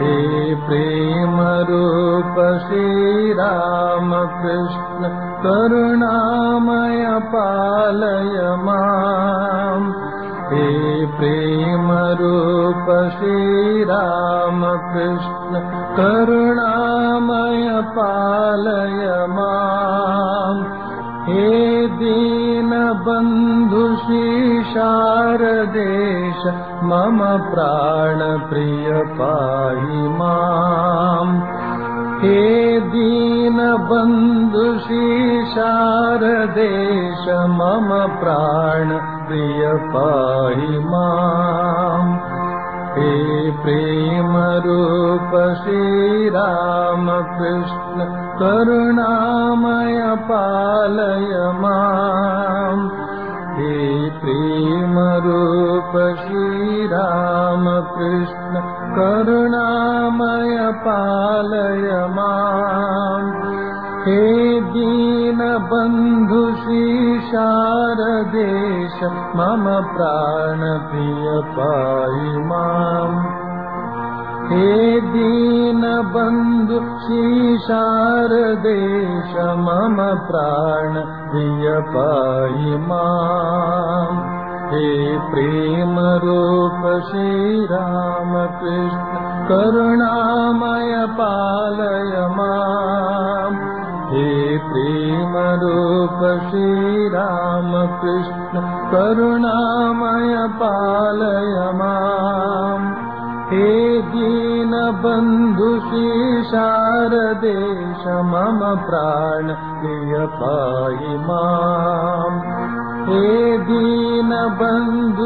हे प्रेमरूप श्रीरामकृष्ण करुणामय पालय माम् हे प्रेमरूप श्रीरामकृष्ण करुणामय पालय माम् हे दीनबन्धु शारदेश मम प्राणप्रिय पाहि माम् हे दीनबन्धु शारदेश मम प्राणप्रिय पाहि माम् हे प्रेमरूप श्रीरामकृष्ण करुणामय पालय माम् हे प्रेमरूप श्रीरामकृष्ण करुणामय पालय माम् हे दीनबन्धु शारदेश मम प्राणप्रिय पाहि माम् हे दीनबन्धु शारदेश मम प्राणप्रिय पाहि माम् हे प्रेमरूप श्रीरामकृष्ण करुणामय पालय माम् हे प्रेमरूप श्रीरामकृष्ण करुणामय पालय माम् हे दीनबन्धु शारदेश मम प्राण प्रिय पाहि माम् हे दीनबन्धु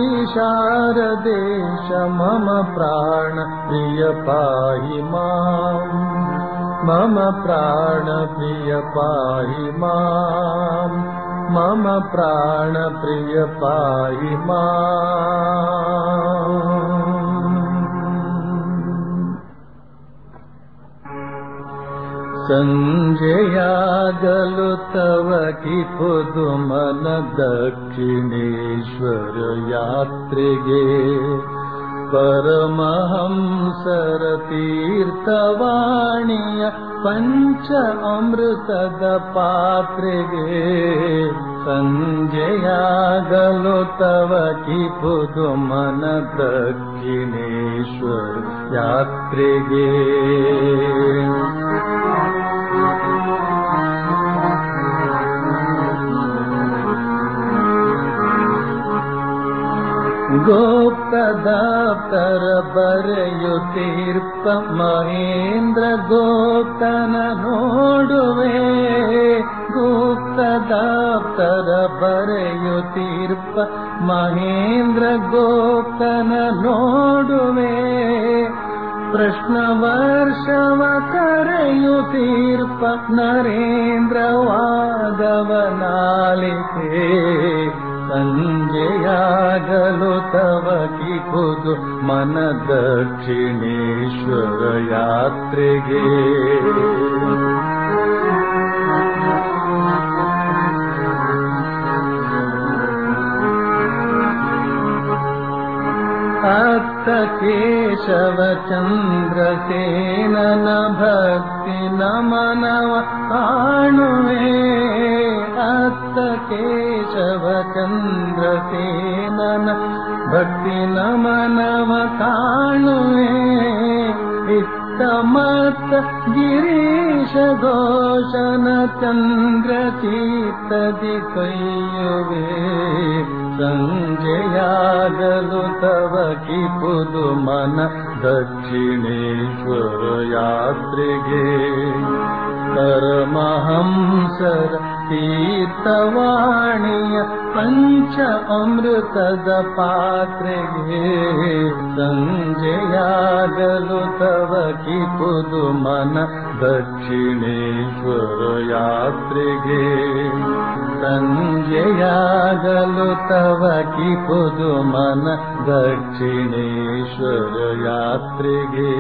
शारदेश मम प्राण प्रिय पाहि माम् मम प्राणप्रिय पाहि माम् मम प्राणप्रिय पाहि माम् सञ्जयागलु तव कि पुदुमन दक्षिणेश्वर यात्रिगे परमहंसर तीर्थवाणीय पञ्च अमृतद पात्रिगे सञ्जयागलो तव कि पुदुमन दक्षिणेश्वर यात्रिगे गोप्तदाप्तर बರೆಯುತ್ತೀರ್ಪ ಮಹೇಂದ್ರ ಗೋಪ್ತನ ನೋಡುವೆ ಗುಪ್ತದಾಪ್ತರ ಬರೆಯುತ್ತೀರ್ಪ ಮಹೇಂದ್ರ ಗೋಪ್ತನ ನೋಡುವೆ ಪ್ರಶ್ನ ವರ್ಷವ ಕರೆಯುತ್ತೀರ್ಪ ನರೇಂದ್ರ ವಾದವನಾಲಿಕೆ ಸಂಜೆಯಾಗಲು ತವ ಕಿಪುದು ಮನ ದಕ್ಷಿಣೇಶ್ವರ ಯಾತ್ರೆಗೆ ಅತ್ತ ಕೇಶವ ಚಂದ್ರಸೇನನ ಭಕ್ತಿ ನಮನವ ಕಾಣುವೆ ಅತ್ತ ಕೇಶವ ಚಂದ್ರಸೇನನ ಭಕ್ತಿ ನಮನವ ಕಾಣುವೆ ಇತ್ತ ಮತ್ತ ಗಿರೀಶ ಘೋಷನ ಚಂದ್ರ ಚೀತದಿ ಕೈಯುವೆ ಸಂಜೆಯಾಗಲು ತವ ಕಿಪುದು ಮನ ದಕ್ಷಿಣೇಶ್ವರ ಯಾತ್ರೆಗೆ ಪರಮಹಂಸರ ತೀರ್ಥವಾಣಿಯ ಪಂಚ ಅಮೃತದ ಪಾತ್ರೆಗೆ ಸಂಜೆಯಾಗಲು ತವ ಕಿಪುದು ಮನ ದಕ್ಷಿಣೇಶ್ವರ ಯಾತ್ರೆಗೆ ಸಂಜೆಯಾಗಲು ತವ ಕಿಪುದು ಮನ ದಕ್ಷಿಣೇಶ್ವರ ಯಾತ್ರೆಗೆ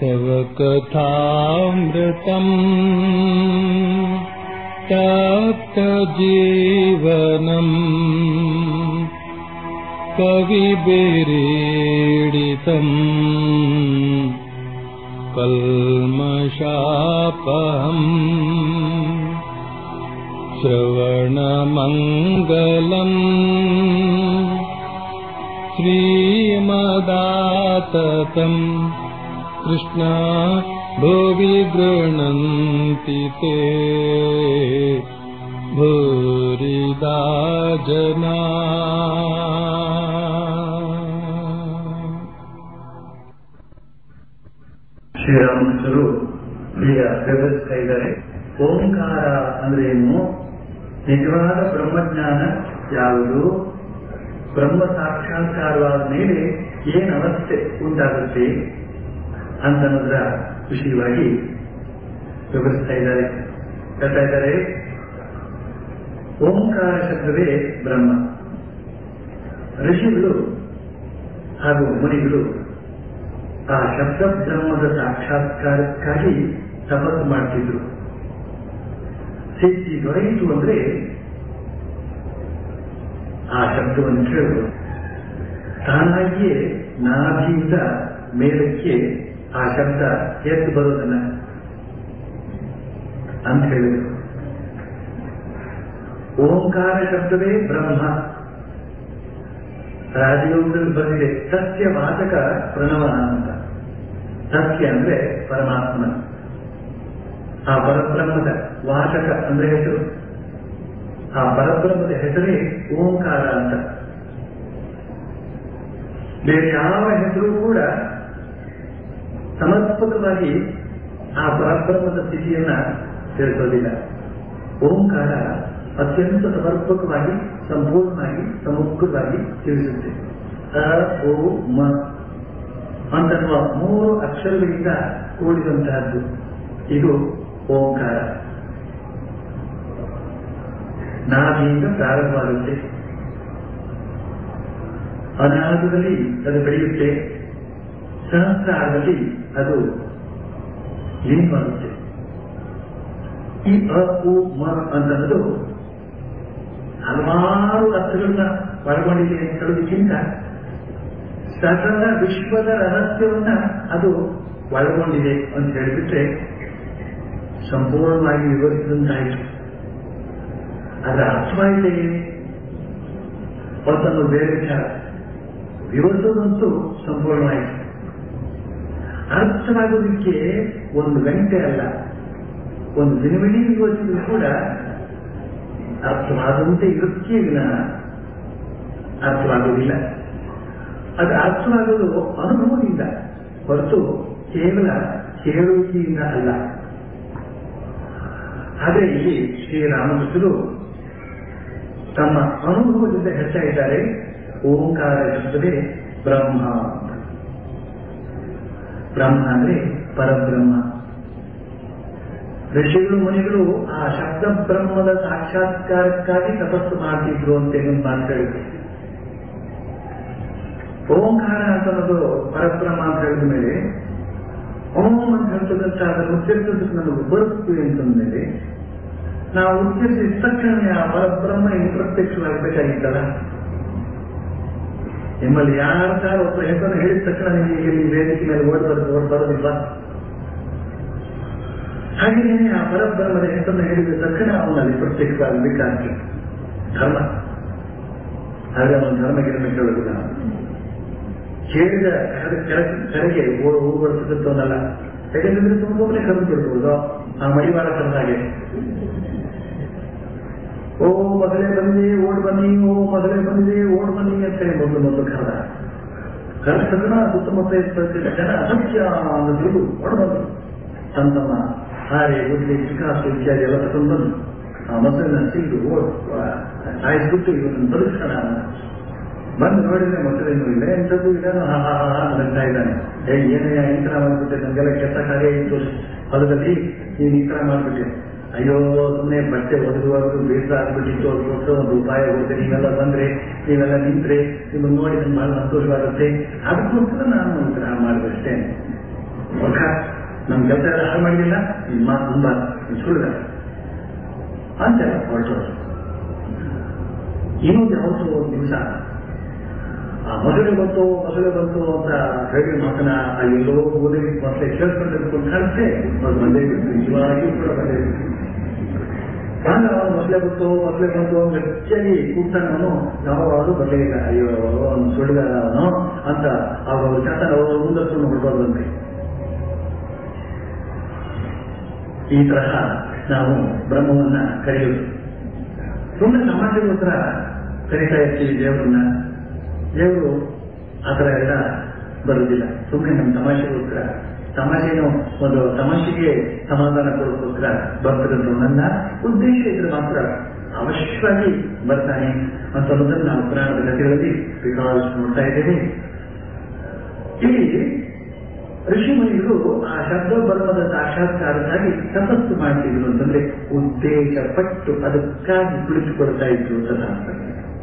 तव कथामृतम् तप्तजीवनम् कविभिरीडितम् कल्मषापहम् श्रवणमङ्गलम् श्रीमदाततम् कृष्णा भुवि गृह्णन्ति ते भूरिदा जना ಶ್ರೀರಾಮಕೃಷ್ಣರು ಈಗ ವಿವರಿಸ್ತಾ ಇದ್ದಾರೆ ಓಂಕಾರ ಅಂದ್ರೆ ಏನು ನಿಜವಾದ ಬ್ರಹ್ಮಜ್ಞಾನ ಯಾವುದು ಬ್ರಹ್ಮ ಸಾಕ್ಷಾತ್ಕಾರವಾದ ಮೇಲೆ ಏನ್ ಅವಸ್ಥೆ ಉಂಟಾಗುತ್ತೆ ಅಂತನ್ನೋದ್ರ ವಿಷಯವಾಗಿ ವಿವರಿಸ್ತಾ ಇದ್ದಾರೆ ಹೇಳ್ತಾ ಇದ್ದಾರೆ ಓಂಕಾರ ಶಬ್ದವೇ ಬ್ರಹ್ಮ ಋಷಿಗಳು ಹಾಗೂ ಮುನಿಗಳು ಆ ಶಬ್ದ ಬ್ರಹ್ಮದ ಸಾಕ್ಷಾತ್ಕಾರಕ್ಕಾಗಿ ತಪಸ್ಸು ಮಾಡ್ತಿದ್ರು ಸಿದ್ಧಿ ದೊರೆಯಿತು ಅಂದ್ರೆ ಆ ಶಬ್ದವನ್ನು ಕೇಳುವುದು ತಾನಾಗಿಯೇ ನಾಭಿಯಿಂದ ಮೇಲಕ್ಕೆ ಆ ಶಬ್ದ ಎದ್ದು ಬರೋದನ್ನ ಅಂತ ಹೇಳಿದರು ಓಂಕಾರ ಶಬ್ದವೇ ಬ್ರಹ್ಮ ರಾಜಯೋಗದಲ್ಲಿ ಬಂದಿದೆ ಸತ್ಯ ವಾಚಕ ಪ್ರಣವ ಅಂತ ಸತ್ಯ ಅಂದ್ರೆ ಪರಮಾತ್ಮನ ಆ ಪರಬ್ರಹ್ಮದ ವಾಚಕ ಅಂದ್ರೆ ಹೆಸರು ಆ ಪರಬ್ರಹ್ಮದ ಹೆಸರೇ ಓಂಕಾರ ಅಂತ ಬೇರೆ ಯಾವ ಹೆಸರು ಕೂಡ ಸಮರ್ಪಕವಾಗಿ ಆ ಪರಬ್ರಹ್ಮದ ಸ್ಥಿತಿಯನ್ನ ತಿಳಿಸೋದಿಲ್ಲ ಓಂಕಾರ ಅತ್ಯಂತ ಸಮರ್ಪಕವಾಗಿ ಸಂಪೂರ್ಣವಾಗಿ ಸಮಗ್ರವಾಗಿ ತಿಳಿಸುತ್ತೆ ಅ ಓ ಮ ಅಂತನ್ನುವ ಮೂರು ಅಕ್ಷರಗಳಿಂದ ಕೂಡಿದಂತಹದ್ದು ಇದು ಓಂಕಾರ ನಾಭಿಯಿಂದ ಪ್ರಾರಂಭವಾಗುತ್ತೆ ಅನಾಥದಲ್ಲಿ ಅದು ಬೆಳೆಯುತ್ತೆ ಸಹಸ್ರಾರದಲ್ಲಿ ಅದು ಲೀನವಾಗುತ್ತೆ ಈ ಅ ಉ ಮ ಅಂತನ್ನೋದು ಹಲವಾರು ಅರ್ಥಗಳನ್ನ ಒಳಗೊಂಡಿದೆ ಅಂತ ಹೇಳೋದಕ್ಕಿಂತ ಸಕಲ ವಿಶ್ವದ ರಹಸ್ಯವನ್ನ ಅದು ಒಳಗೊಂಡಿದೆ ಅಂತ ಹೇಳಿಬಿಟ್ರೆ ಸಂಪೂರ್ಣವಾಗಿ ವಿವರಿಸಿದಂತಾಯಿತು ಅದರ ಅರ್ಥವಾಯಿತೆ ಒಂದನ್ನು ಬೇರೆ ವಿಚಾರ ವಿವರಿಸೋದಂತೂ ಸಂಪೂರ್ಣವಾಯಿತು ಅರ್ಥವಾಗೋದಕ್ಕೆ ಒಂದು ಗಂಟೆ ಅಲ್ಲ ಒಂದು ದಿನವಿಡೀ ಯೋಚಿಸಿದ್ರು ಕೂಡ ಅರ್ಥವಾದಂತೆ ಇರುತ್ತೇ ವಿನಃ ಅರ್ಥವಾಗುವುದಿಲ್ಲ ಅದು ಅರ್ಥವಾಗೋದು ಅನುಭವದಿಂದ ಹೊರತು ಕೇವಲ ಕೇಳುವಿಕೆಯಿಂದ ಅಲ್ಲ ಆದರೆ ಇಲ್ಲಿ ಶ್ರೀರಾಮಕೃಷ್ಣರು ತಮ್ಮ ಅನುಭವದಿಂದ ಹೇಳ್ತಾ ಇದ್ದಾರೆ ಓಂಕಾರ ಶಬ್ದವೇ ಬ್ರಹ್ಮ ಅಂತ ಬ್ರಹ್ಮ ಅಂದ್ರೆ ಪರಬ್ರಹ್ಮ ಋಷಿಗಳು ಮುನಿಗಳು ಆ ಶಬ್ದ ಬ್ರಹ್ಮದ ಸಾಕ್ಷಾತ್ಕಾರಕ್ಕಾಗಿ ತಪಸ್ಸು ಮಾಡ್ತಿದ್ರು ಅಂತ ಏನೊಂದು ಮಾತು ಹೇಳಿದ್ರು ಓಂಕಾರ ಅಂತ ಅನ್ನೋದು ಪರಬ್ರಹ್ಮ ಅಂತ ಹೇಳಿದ ಮೇಲೆ ಓಂ ಅಂತ ಹೇಳ್ತಕ್ಕಂಥ ಅದನ್ನು ಉಚ್ಚರಿಸೋದಕ್ಕೆ ನಮಗೆ ಬರುತ್ತೆ ಅಂತಂದ್ಮೇಲೆ ನಾವು ಉಚ್ಚರಿಸಿದ ತಕ್ಷಣ ಆ ಪರಬ್ರಹ್ಮ ಇನ್ನು ಪ್ರತ್ಯಕ್ಷವಾಗಬೇಕಾಗಿತ್ತಲ್ಲ ನಿಮ್ಮಲ್ಲಿ ಯಾರ ಸಾರ ಒಬ್ಬ ಹೆಸರನ್ನು ಹೇಳಿದ ತಕ್ಷಣ ನಿಮಗೆ ಇಲ್ಲಿ ವೇದಿಕೆ ಮೇಲೆ ಓಡ್ ಬರೋದು ಓಡ್ ಬರೋದಿಲ್ವಾ ಹಾಗೆಯೇ ಆ ಪರಬ್ರಹ್ಮದ ಹೆಸರನ್ನು ಹೇಳಿದ ತಕ್ಷಣ ಅವನಲ್ಲಿ ಪ್ರತ್ಯಕ್ಷವಾಗಬೇಕಾಗ್ತದೆ ಧರ್ಮ ಹಾಗೆ ಅವನ ಧರ್ಮ ಗಿರ್ಮ ಕೇಳೋದಿಲ್ಲ ಕೇಳಿದ ಕರೆಗೆ ಹೂ ಬರ್ತಕ್ಕಂಥವನ್ನಲ್ಲ ಯಾಕಂದ್ರೆ ತುಂಬನೇ ಕರೆದು ಬಿಡ್ಬೋದು ಆ ಮಡಿವಾಳ ಕರೆದಾಗೆ ಓ ಮೊದಲೇ ಬಂದಿ ಓಡ್ ಬನ್ನಿ ಓ ಮೊದಲೇ ಬಂದಿ ಓಡ್ ಬನ್ನಿ ಅಂತ ಹೇಳಿ ಮೊದಲು ಮೊದಲು ಕರೆದ ಕರೆದ ತಕ್ಷಣ ಸುತ್ತಮುತ್ತ ಇರ್ತಕ್ಕಂಥ ಜನ ಅಸತ್ಯ ಅನ್ನೋ ತಿಳಿದು ಓಡ್ ಬಂದರು ತಮ್ಮ ತಮ್ಮ ಹಾರೆ ಗುಡ್ಡೆ ಚಿಕಾಸು ಇತ್ಯಾದಿ ಎಲ್ಲ ತಗೊಂಡು ಬಂದು ಆ ಮೊದಲನ್ನ ತೆಗೆದು ಓಡ್ ಸಾಯಿಸ್ಬಿಟ್ಟು ಇವನನ್ನು ಬದುಕಿಸೋಣ ಬಂದು ನೋಡಿದ್ರೆ ಮೊದಲೇನು ಇಲ್ಲ ಎಂಥದ್ದು ಇಲ್ಲ ಹಾ ಹಾ ಹಾ ನಗ್ತಾ ಇದ್ದಾನೆ ಏ ಏನೇ ಈ ತರ ಮಾಡ್ಬಿಟ್ಟೆ ನಮಗೆಲ್ಲ ಕೆಟ್ಟ ಕಾರ್ಯ ಇತ್ತು ಹೊಲದಲ್ಲಿ ನೀನು ಈ ತರ ಮಾಡ್ಬಿಟ್ಟೆ ಅಯ್ಯೋ ಸುಮ್ಮನೆ ಬಟ್ಟೆ ಒದಗುವಾಗ ಬೇಸರ ಆಗ್ಬಿಟ್ಟಿತ್ತು ಅದಕ್ಕೋಸ್ಕರ ಒಂದು ಉಪಾಯ ಹೋಗುತ್ತೆ ನೀವೆಲ್ಲ ಬಂದ್ರೆ ನೀವೆಲ್ಲ ನಿಂತ್ರೆ ನಿಮ್ಮನ್ನು ನೋಡಿ ನಮ್ಗೆ ಬಹಳ ಸಂತೋಷವಾಗುತ್ತೆ ಅದಕ್ಕೋಸ್ಕರ ನಾನು ಒಂದು ತರ ಮಾಡಿದೆ ಅಷ್ಟೇ ಮೂರ್ಖ ನಮ್ ಕೆಲಸ ಎಲ್ಲ ಹಾಳು ಮಾಡಿದಿಲ್ಲ ನಿನ್ ಮಾತು ತುಂಬಾ ಸುಳ್ಳ ಅಂತ ಹೊರಟೋರು ಇನ್ನೊಂದು ಯಾವತ್ತೋ ಒಂದು ದಿವಸ ಆ ಮದುವೆ ಬಂತು ಮದುವೆ ಬಂತು ಅಂತ ಹೇಳಿ ಮಾತನ ಆ ಎಲ್ಲೋ ಓದಿ ಮತ್ತೆ ಕೇಳ್ಕೊಂಡಿದ್ದು ಕಾಣಿಸ್ತೆ ಅದು ಬಂದೇ ಬಿಟ್ಟು ನಿಜವಾಗಿಯೂ ಕೂಡ ಬಂದೇ ಬಿಟ್ಟು ಆಗ ಅವನು ಮದುವೆ ಬಂತು ಮದುವೆ ಬಂತು ಹೆಚ್ಚಾಗಿ ಕೂತಾನು ಯಾವಾಗಲೂ ಬರಲೇ ಇಲ್ಲ ಅಯ್ಯೋ ಅವನು ಸುಳ್ಳುಗಾರ ಅವನು ಅಂತ ಅವರು ಶಾಸನ ಅವರು ಮುಂದಷ್ಟು ಹೊರಟೋದಂತೆ ಈ ತರಹ ನಾವು ಬ್ರಹ್ಮವನ್ನ ಕರೆಯುವುದು ಸುಮ್ಮನೆ ಸಮಾಜಗೋಸ್ಕರ ಕರೀತಾ ಇರ್ತೀವಿ ದೇವರನ್ನ ದೇವರು ಆ ಥರ ಎಲ್ಲ ಬರುವುದಿಲ್ಲ ಸುಮ್ಮನೆ ನಮ್ಮ ತಮಾಷೆಗೋಸ್ಕರ ತಮಾಷೆನೂ ಒಂದು ತಮಾಷೆಗೆ ಸಮಾಧಾನ ಕೊಡೋಕ್ಕೋಸ್ಕರ ಬರ್ತಿರೋದು ನನ್ನ ಉದ್ದೇಶ ಇದ್ರೆ ಮಾತ್ರ ಅವಶ್ಯವಾಗಿ ಬರ್ತಾನೆ ಅಂತ ಅನ್ನೋದನ್ನು ನಾವು ಪುರಾಣದ ಕಥೆಗಳಲ್ಲಿ ಬೇಕಾದಷ್ಟು ನೋಡ್ತಾ ಇದ್ದೇವೆ ಇಲ್ಲಿ ಋಷಿಮುನಿಗಳು ಆ ಶಬ್ದೋಬರ್ಮದ ಸಾಕ್ಷಾತ್ಕಾರಕ್ಕಾಗಿ ತಪಸ್ಸು ಮಾಡ್ತಿದ್ರು ಅಂತಂದ್ರೆ ಉದ್ದೇಶ ಪಟ್ಟು ಅದಕ್ಕಾಗಿ ಕುಳಿತುಕೊಳ್ತಾ ಇದ್ರು ಅಂತ ಅರ್ಥ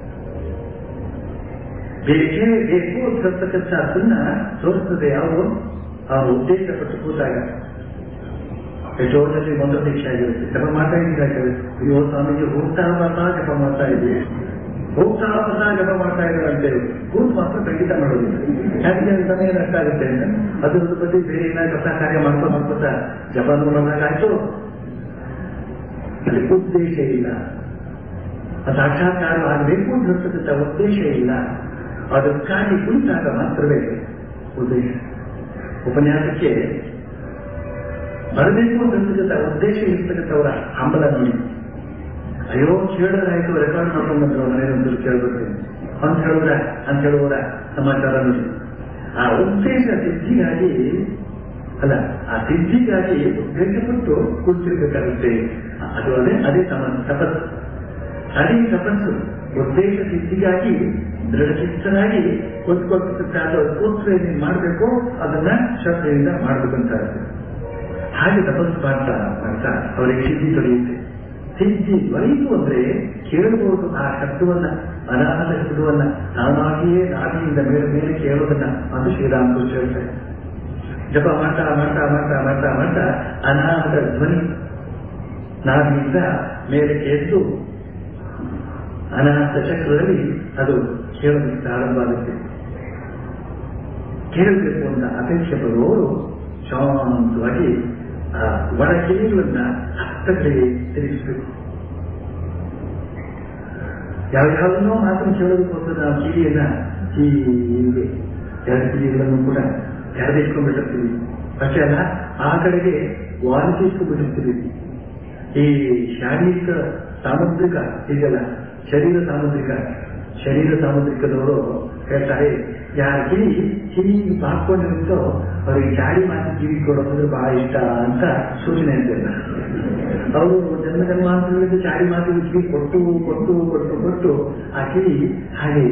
ಬೇಕೇ ಬೇಕು ಅಂತಕ್ಕಂಥ ಅದನ್ನ ತೋರಿಸ್ತದೆ ಯಾವುದು ಆ ಉದ್ದೇಶ ಪಟ್ಟು ಕೂತಾಗ ಎಷ್ಟೋದಲ್ಲಿ ಒಂದು ದೀಕ್ಷೆ ಆಗಿರುತ್ತೆ ಜಪ ಮಾಡ್ತಾ ಇದ್ದೀವಿ ಅಯ್ಯೋ ಸ್ವಾಮೀಜಿ ಹೋಗ್ತಾ ಬರ್ತಾ ಜಪ ಮಾಡ್ತಾ ಇದ್ದೀವಿ ಹೋಗ್ತಾ ಬರ್ತಾ ಜಪ ಮಾಡ್ತಾ ಇದ್ದಾರೆ ಅಂತೇಳಿ ಕೂತು ಮಾತ್ರ ಖಂಡಿತ ಮಾಡೋದಿಲ್ಲ ಯಾಕೆ ಸಮಯ ನಷ್ಟ ಆಗುತ್ತೆ ಅಂತ ಅದ್ರ ಬಗ್ಗೆ ಬೇರೆ ಏನಾದ್ರು ಹೊಸ ಕಾರ್ಯ ಮಾಡ್ಕೊಂಡು ಮಾಡ್ಕೊತಾ ಜಪ ಮಾಡೋದಾಗಾಯ್ತು ಅಲ್ಲಿ ಉದ್ದೇಶ ಇಲ್ಲ ಸಾಕ್ಷಾತ್ಕಾರ ಆಗಬೇಕು ಅಂತ ಹೇಳ್ತಕ್ಕಂಥ ಉದ್ದೇಶ ಇಲ್ಲ ಅದಕ್ಕಾಗಿ ಕುಳಿತಾಗ ಮಾತ್ರವೇ ಉದ್ದೇಶ ಉಪನ್ಯಾಸಕ್ಕೆ ಬರಬೇಕು ಅಂತಕ್ಕಂಥ ಉದ್ದೇಶ ಇರ್ತಕ್ಕಂಥವರ ಹಂಬಲ ನೋಡಿ ಅಯ್ಯೋ ಕೇಳಿದ್ರಾಯ್ತು ರೆಕಾರ್ಡ್ ಮಾಡ್ಕೊಂಡು ಬಂದ್ರು ಮನೆಯೊಂದು ಕೇಳಬೇಕು ಅಂತ ಹೇಳಿದ್ರ ಅಂತ ಹೇಳುವವರ ಸಮಾಚಾರ ನೋಡಿ ಆ ಉದ್ದೇಶ ಸಿದ್ಧಿಗಾಗಿ ಅಲ್ಲ ಆ ಸಿದ್ಧಿಗಾಗಿ ಉದ್ದೇಶಪಟ್ಟು ಕುಳಿತಿರ್ಬೇಕಾಗುತ್ತೆ ಅದು ಅದೇ ಅದೇ ತಮ ತಪಸ್ಸು ಅದೇ ತಪಸ್ಸು ಉದ್ದೇಶ ಸಿದ್ಧಿಗಾಗಿ ದೃಢಚಿತ್ತರಾಗಿ ಕೊಟ್ಕೊಳ್ತಕ್ಕಂಥ ಕೂತ್ರೆಯನ್ನು ಮಾಡಬೇಕು ಅದನ್ನ ಶ್ರದ್ಧೆಯಿಂದ ಮಾಡಬೇಕಂತ ಹಾಗೆ ತಪಸ್ಸು ಮಾಡ್ತಾ ಮಾಡ್ತಾ ಅವರಿಗೆ ಸಿದ್ಧಿ ದೊರೆಯುತ್ತೆ ಸಿದ್ಧಿ ದೊರೆಯಿತು ಅಂದ್ರೆ ಕೇಳಬಹುದು ಆ ಶಬ್ದವನ್ನ ಅನಾಹತ ಶಬ್ದವನ್ನ ತಾನಾಗಿಯೇ ನಾಡಿಯಿಂದ ಮೇಲೆ ಮೇಲೆ ಕೇಳೋದನ್ನ ಅದು ಶ್ರೀರಾಮಕೃಷ್ಣ ಹೇಳ್ತಾರೆ ಜಪ ಮಾಡ್ತಾ ಮಾಡ್ತಾ ಮಾಡ್ತಾ ಮಾಡ್ತಾ ಮಾಡ್ತಾ ಅನಾಹತ ಧ್ವನಿ ನಾಡಿನಿಂದ ಮೇಲೆ ಎದ್ದು ಅನಾಹತ ಚಕ್ರದಲ್ಲಿ ಅದು ಕೇಳಲಿಕ್ಕೆ ಆರಂಭ ಆಗುತ್ತೆ ಕೇಳಬೇಕು ಅಂತ ಅಪೇಕ್ಷೆ ಪಡುವವರು ಶಾಂತವಾಗಿ ಆ ಒಳ ಕಿವಿಗಳನ್ನ ಹತ್ತ ಕಡೆಗೆ ತಿರುಗಿಸಬೇಕು ಯಾವ್ಯಾವನ್ನೋ ಮಾತನ್ನು ಕೇಳೋದಕ್ಕೋಸ್ಕರ ನಾವು ಕಿವಿಯನ್ನ ಹೀಗೆ ಎರಡು ಕಿವಿಗಳನ್ನು ಕೂಡ ತೆರೆದಿಟ್ಕೊಂಡ್ಬಿಟ್ಟಿರ್ತೀವಿ ಅಷ್ಟೇ ಅಲ್ಲ ಆ ಕಡೆಗೆ ವಾಲಿಸಿಟ್ಕೊಂಡ್ಬಿಟ್ಟಿರ್ತೀವಿ ಈ ಶಾರೀರಿಕ ಸಾಮುದ್ರಿಕ ಇದೆಯಲ್ಲ ಶರೀರ ಸಾಮುದ್ರಿಕ ಶರೀರ ಸಾಮುದ್ರಿಕದವರು ಹೇಳ್ತಾರೆ ಯಾರ ಕಿವಿ ಕಿವಿ ಹಾಕೊಂಡಿರುತ್ತೋ ಅವ್ರಿಗೆ ಗಾಡಿ ಮಾತು ಕಿವಿ ಕೊಡೋದ್ರೆ ಬಹಳ ಇಷ್ಟ ಅಂತ ಸೂಚನೆ ಅಂತಿಲ್ಲ ಅವರು ಜನ್ಮ ಜನ್ಮಾಂತರಗಳಿಗೆ ಚಾಡಿ ಮಾತು ಕಿವಿ ಕೊಟ್ಟು ಕೊಟ್ಟು ಕೊಟ್ಟು ಕೊಟ್ಟು ಆ ಕಿವಿ ಹಾಗೆ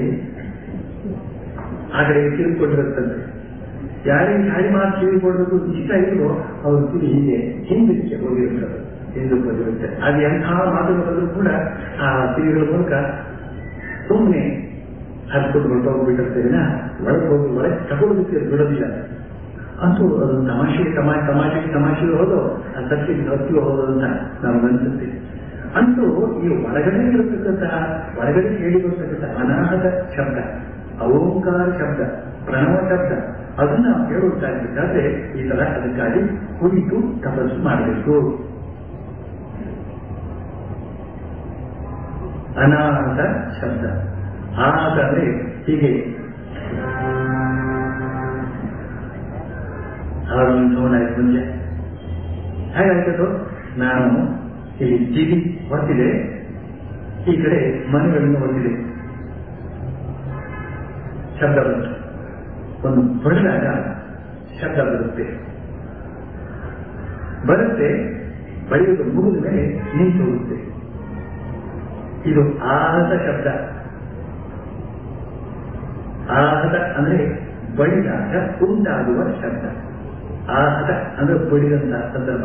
ಆ ಕಡೆಗೆ ತಿರುಗಿಕೊಂಡಿರುತ್ತಂತೆ ಯಾರಿಗೆ ಗಾಡಿ ಮಾತು ಕಿವಿ ಕೊಡಬೇಕು ಇಷ್ಟ ಇಲ್ವೋ ಅವ್ರ ಕಿವಿ ಹೀಗೆ ಹಿಂದಕ್ಕೆ ಹೋಗಿರುತ್ತದೆ ಹಿಂದಕ್ಕೆ ಹೋಗಿರುತ್ತೆ ಅದು ಎಂಥ ಮಾತುಗಳಲ್ಲೂ ಕೂಡ ಆ ಕಿವಿಗಳ ಮೂಲಕ ಸುಮ್ಮನೆ ಹರ್ಕೊಂಡು ಹೊರಟೋಗ್ಬಿಟ್ಟಿರ್ತೇವೆ ಒಳಗೆ ಹೋಗಿ ಒಳಗೆ ತಗೊಳ್ಳೋದಕ್ಕೆ ಬಿಡೋದಿಲ್ಲ ಅಂತೂ ಅದು ತಮಾಷೆ ತಮಾಷೆ ತಮಾಷೆಗೆ ತಮಾಷೆ ಹೋದೋ ಆ ಸತ್ಯಕ್ಕೆ ಸತ್ಯ ಹೋದೋ ಅಂತ ನಾವು ಅನಿಸುತ್ತೆ ಅಂತೂ ಈ ಒಳಗಡೆ ಇರತಕ್ಕಂತಹ ಒಳಗಡೆ ಕೇಳಿ ಬರ್ತಕ್ಕಂಥ ಅನಾಹತ ಶಬ್ದ ಅಹೋಂಕಾರ ಶಬ್ದ ಪ್ರಣವ ಶಬ್ದ ಅದನ್ನ ನಾವು ಕೇಳುವಂತಾಗಬೇಕಾದ್ರೆ ಈ ತರ ಅದಕ್ಕಾಗಿ ಕುಳಿತು ತಪಸ್ಸು ಮಾಡಬೇಕು ಅನಾಹತ ಶಬ್ದ ಆಹತ ಅಂದ್ರೆ ಹೀಗೆ ಅವರನ್ನು ಸೋನಾಯ್ತು ಮುಂಚೆ ಹೇಗಾಯ್ತದು ನಾನು ಇಲ್ಲಿ ಜಿಗಿ ಹೊತ್ತಿದೆ ಈ ಕಡೆ ಮನೆಗಳನ್ನು ಹೊತ್ತಿದೆ ಶಬ್ದ ಬಂತು ಒಂದು ಹೊಡೆದಾಗ ಶಬ್ದ ಬರುತ್ತೆ ಬರುತ್ತೆ ಬರೆಯುವುದು ಮುಗಿದ ಮೇಲೆ ನಿಂತು ಹೋಗುತ್ತೆ ಇದು ಆಹತ ಶಬ್ದ ಆಹತ ಅಂದ್ರೆ ಬಡಿದಾಗ ಉಂಟಾಗುವ ಶಬ್ದ ಆಹತ ಅಂದ್ರೆ ಬಡಿದಂತ ಸಂದರ್ಭ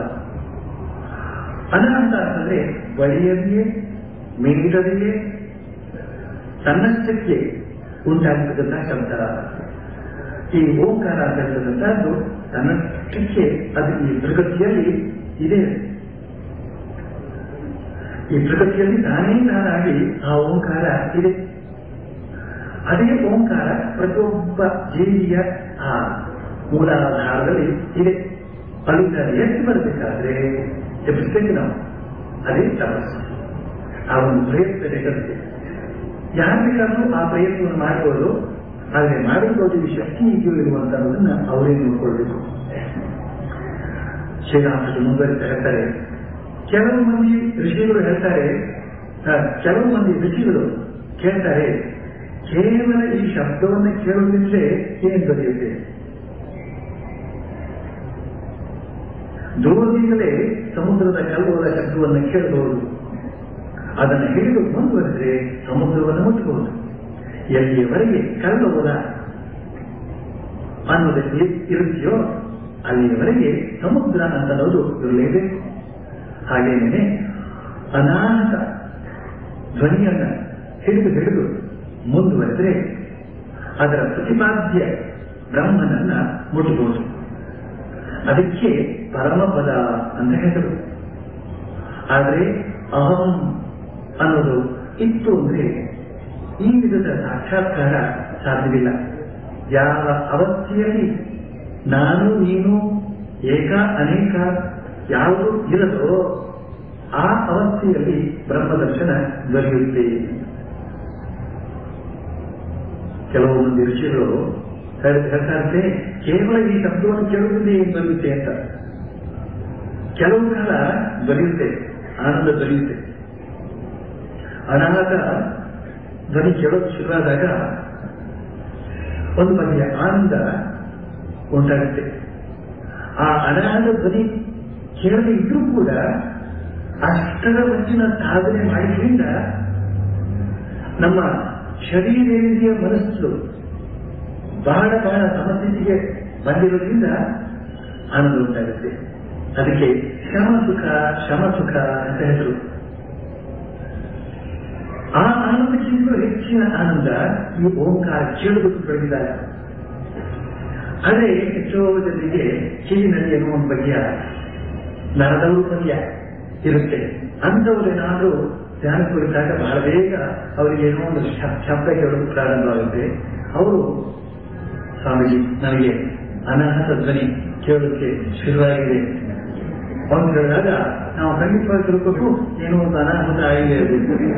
ಅನಾಹತ ಅಂತಂದ್ರೆ ಬಡಿಯದೆಯೇ ಮೀರದೆಯೇ ತನ್ನಷ್ಟಕ್ಕೆ ಉಂಟಾಗತಕ್ಕಂಥ ಶಬ್ದ ಈ ಓಂಕಾರ ಅಂತ ಹೇಳ್ತಕ್ಕಂಥದ್ದು ತನ್ನ ಅಷ್ಟಕ್ಕೆ ಅದು ಈ ಪ್ರಗತಿಯಲ್ಲಿ ಇದೆ ಈ ಪ್ರಗತಿಯಲ್ಲಿ ನಾನೇ ನಾನಾಗಿ ಆ ಓಂಕಾರ ಇದೆ ಅದೇ ಓಂಕಾರ ಪ್ರತಿಯೊಬ್ಬ ಜೀವಿಯ ಆ ಮೂಲಾಧಾರದಲ್ಲಿ ಇದೆ ಅಲ್ಲಿಂದ ಎದ್ದು ಬರಬೇಕಾದ್ರೆ ಎಬ್ಬಿಸ್ಬೇಕು ನಾವು ಅದೇ ತಪಸ್ಸು ಆ ಒಂದು ಪ್ರಯತ್ನ ಬೇಕಾಗುತ್ತೆ ಯಾರು ಬೇಕಾದ್ರೂ ಆ ಪ್ರಯತ್ನವನ್ನು ಮಾಡಬಹುದು ಆದರೆ ಮಾಡಿಕೊಳ್ಳೋದು ಶಕ್ತಿ ಇದೆಯೋ ಇರುವಂತಹದನ್ನ ಅವರೇ ನೋಡ್ಕೊಳ್ಬೇಕು ಶ್ರೀರಾಮಕೃಷ್ಣ ಮುಂದುವರಿತಾ ಹೇಳ್ತಾರೆ ಕೆಲವು ಮಂದಿ ಋಷಿಗಳು ಹೇಳ್ತಾರೆ ಆ, ಕೆಲವು ಮಂದಿ ಋಷಿಗಳು ಕೇಳ್ತಾರೆ ಕೇವಲ ಈ ಶಬ್ದವನ್ನು ಕೇಳುವುದಿದ್ರೆ ಏನ್ ಬರೆಯುತ್ತೆ ದೂರದಿಂದಲೇ ಸಮುದ್ರದ ಕಲ್ಲುಗಳ ಶಬ್ದವನ್ನು ಕೇಳಬಹುದು ಅದನ್ನು ಹಿಡಿದು ಮುಂದುವರೆದ್ರೆ ಸಮುದ್ರವನ್ನು ಮುಟ್ಟಬಹುದು ಎಲ್ಲಿಯವರೆಗೆ ಕಲ್ಲೋಲ ಅನ್ನೋದಕ್ಕೆ ಇರುತ್ತೆಯೋ ಅಲ್ಲಿಯವರೆಗೆ ಸಮುದ್ರ ಅಂತ ಅನ್ನೋದು ಇರಲೇಬೇಕು ಹಾಗೇನೆ ಅನಾಥ ಧ್ವನಿಯನ್ನ ಹಿಡಿದು ಹಿಡಿದು ಮುಂದುವರೆದ್ರೆ ಅದರ ಪ್ರತಿಪಾದ್ಯ ಬ್ರಹ್ಮನನ್ನ ಮುಟ್ಟಬಹುದು ಅದಕ್ಕೆ ಪರಮಪದ ಅಂತ ಹೆಸರು ಆದರೆ ಅಹಂ ಅನ್ನೋದು ಇತ್ತು ಅಂದ್ರೆ ಈ ವಿಧದ ಸಾಕ್ಷಾತ್ಕಾರ ಸಾಧ್ಯವಿಲ್ಲ ಯಾವ ಅವಸ್ಥೆಯಲ್ಲಿ ನಾನು ನೀನು ಏಕ ಅನೇಕ ಯಾವುದು ಇರದೋ ಆ ಅವಸ್ಥೆಯಲ್ಲಿ ಬ್ರಹ್ಮದರ್ಶನ ದೊರೆಯುತ್ತೆ ಕೆಲವು ಮಂದಿ ಋಷಿಗಳು ಹೇಳ್- ಹೇಳ್ತಾ ಇರ್ತಾರೆ ಕೇವಲ ಈ ಶಬ್ದವನ್ನು ಕೇಳುವುದೇ ಏನ್ ಬರುತ್ತೆ ಅಂತ ಕೆಲವು ಕಾಲ ದೊರೆಯುತ್ತೆ ಆನಂದ ದೊರೆಯುತ್ತೆ ಅನಾಥ ಧ್ವನಿ ಕೇಳೋದು ಶುರುವಾದಾಗ ಒಂದು ಬಗೆಯ ಆನಂದ ಉಂಟಾಗುತ್ತೆ ಆ ಅನಾಥ ಧ್ವನಿ ಕೇಳದೆ ಇದ್ರೂ ಕೂಡ ಅಷ್ಟರ ಮಟ್ಟಿನ ಸಾಧನೆ ಮಾಡಿದ್ರಿಂದ ನಮ್ಮ ಶರೀರೇಂದ್ರಿಯ ಮನಸ್ಸು ಬಹಳ ಬಹಳ ಸಮಸ್ಥಿತಿಗೆ ಬಂದಿರೋದ್ರಿಂದ ಆನಂದ ಉಂಟಾಗುತ್ತೆ ಅದಕ್ಕೆ ಶ್ರಮ ಸುಖ ಶ್ರಮ ಸುಖ ಅಂತ ಹೆಸರು ಆ ಆನಂದಕ್ಕಿಂತ ಹೆಚ್ಚಿನ ಆನಂದ ಈ ಓಂಕಾರ ಕೇಳುವುದು ಬೆಳೆದಿದ್ದಾರೆ ಅದೇ ಎಷ್ಟೋ ಜನರಿಗೆ ಕಿವಿನಲ್ಲಿ ಅನ್ನೋ ಒಂದು ಬಗೆಯ ನರದೌರ್ಬಲ್ಯ ಇರುತ್ತೆ ಅಂಥವ್ರೇನಾದ್ರೂ ಧ್ಯಾನ ಕುರಿತಾಗ ಬಹಳ ಬೇಗ ಅವರಿಗೆ ಏನೋ ಒಂದು ಶ- ಶಬ್ದ ಕೇಳೋದು ಪ್ರಾರಂಭವಾಗುತ್ತೆ ಅವರು ಸ್ವಾಮೀಜಿ ನನಗೆ ಅನಾಹತ ಧ್ವನಿ ಕೇಳೋದಕ್ಕೆ ಶುರುವಾಗಿದೆ ಅಂತ ಹೇಳಿದಾಗ ನಾವು ಖಂಡಿತವಾಗಿ ತಿಳ್ಕೊಬೇಕು ಏನೋ ಒಂದು ಅನಾಹುತ ಆಗಿದೆ ಅದು.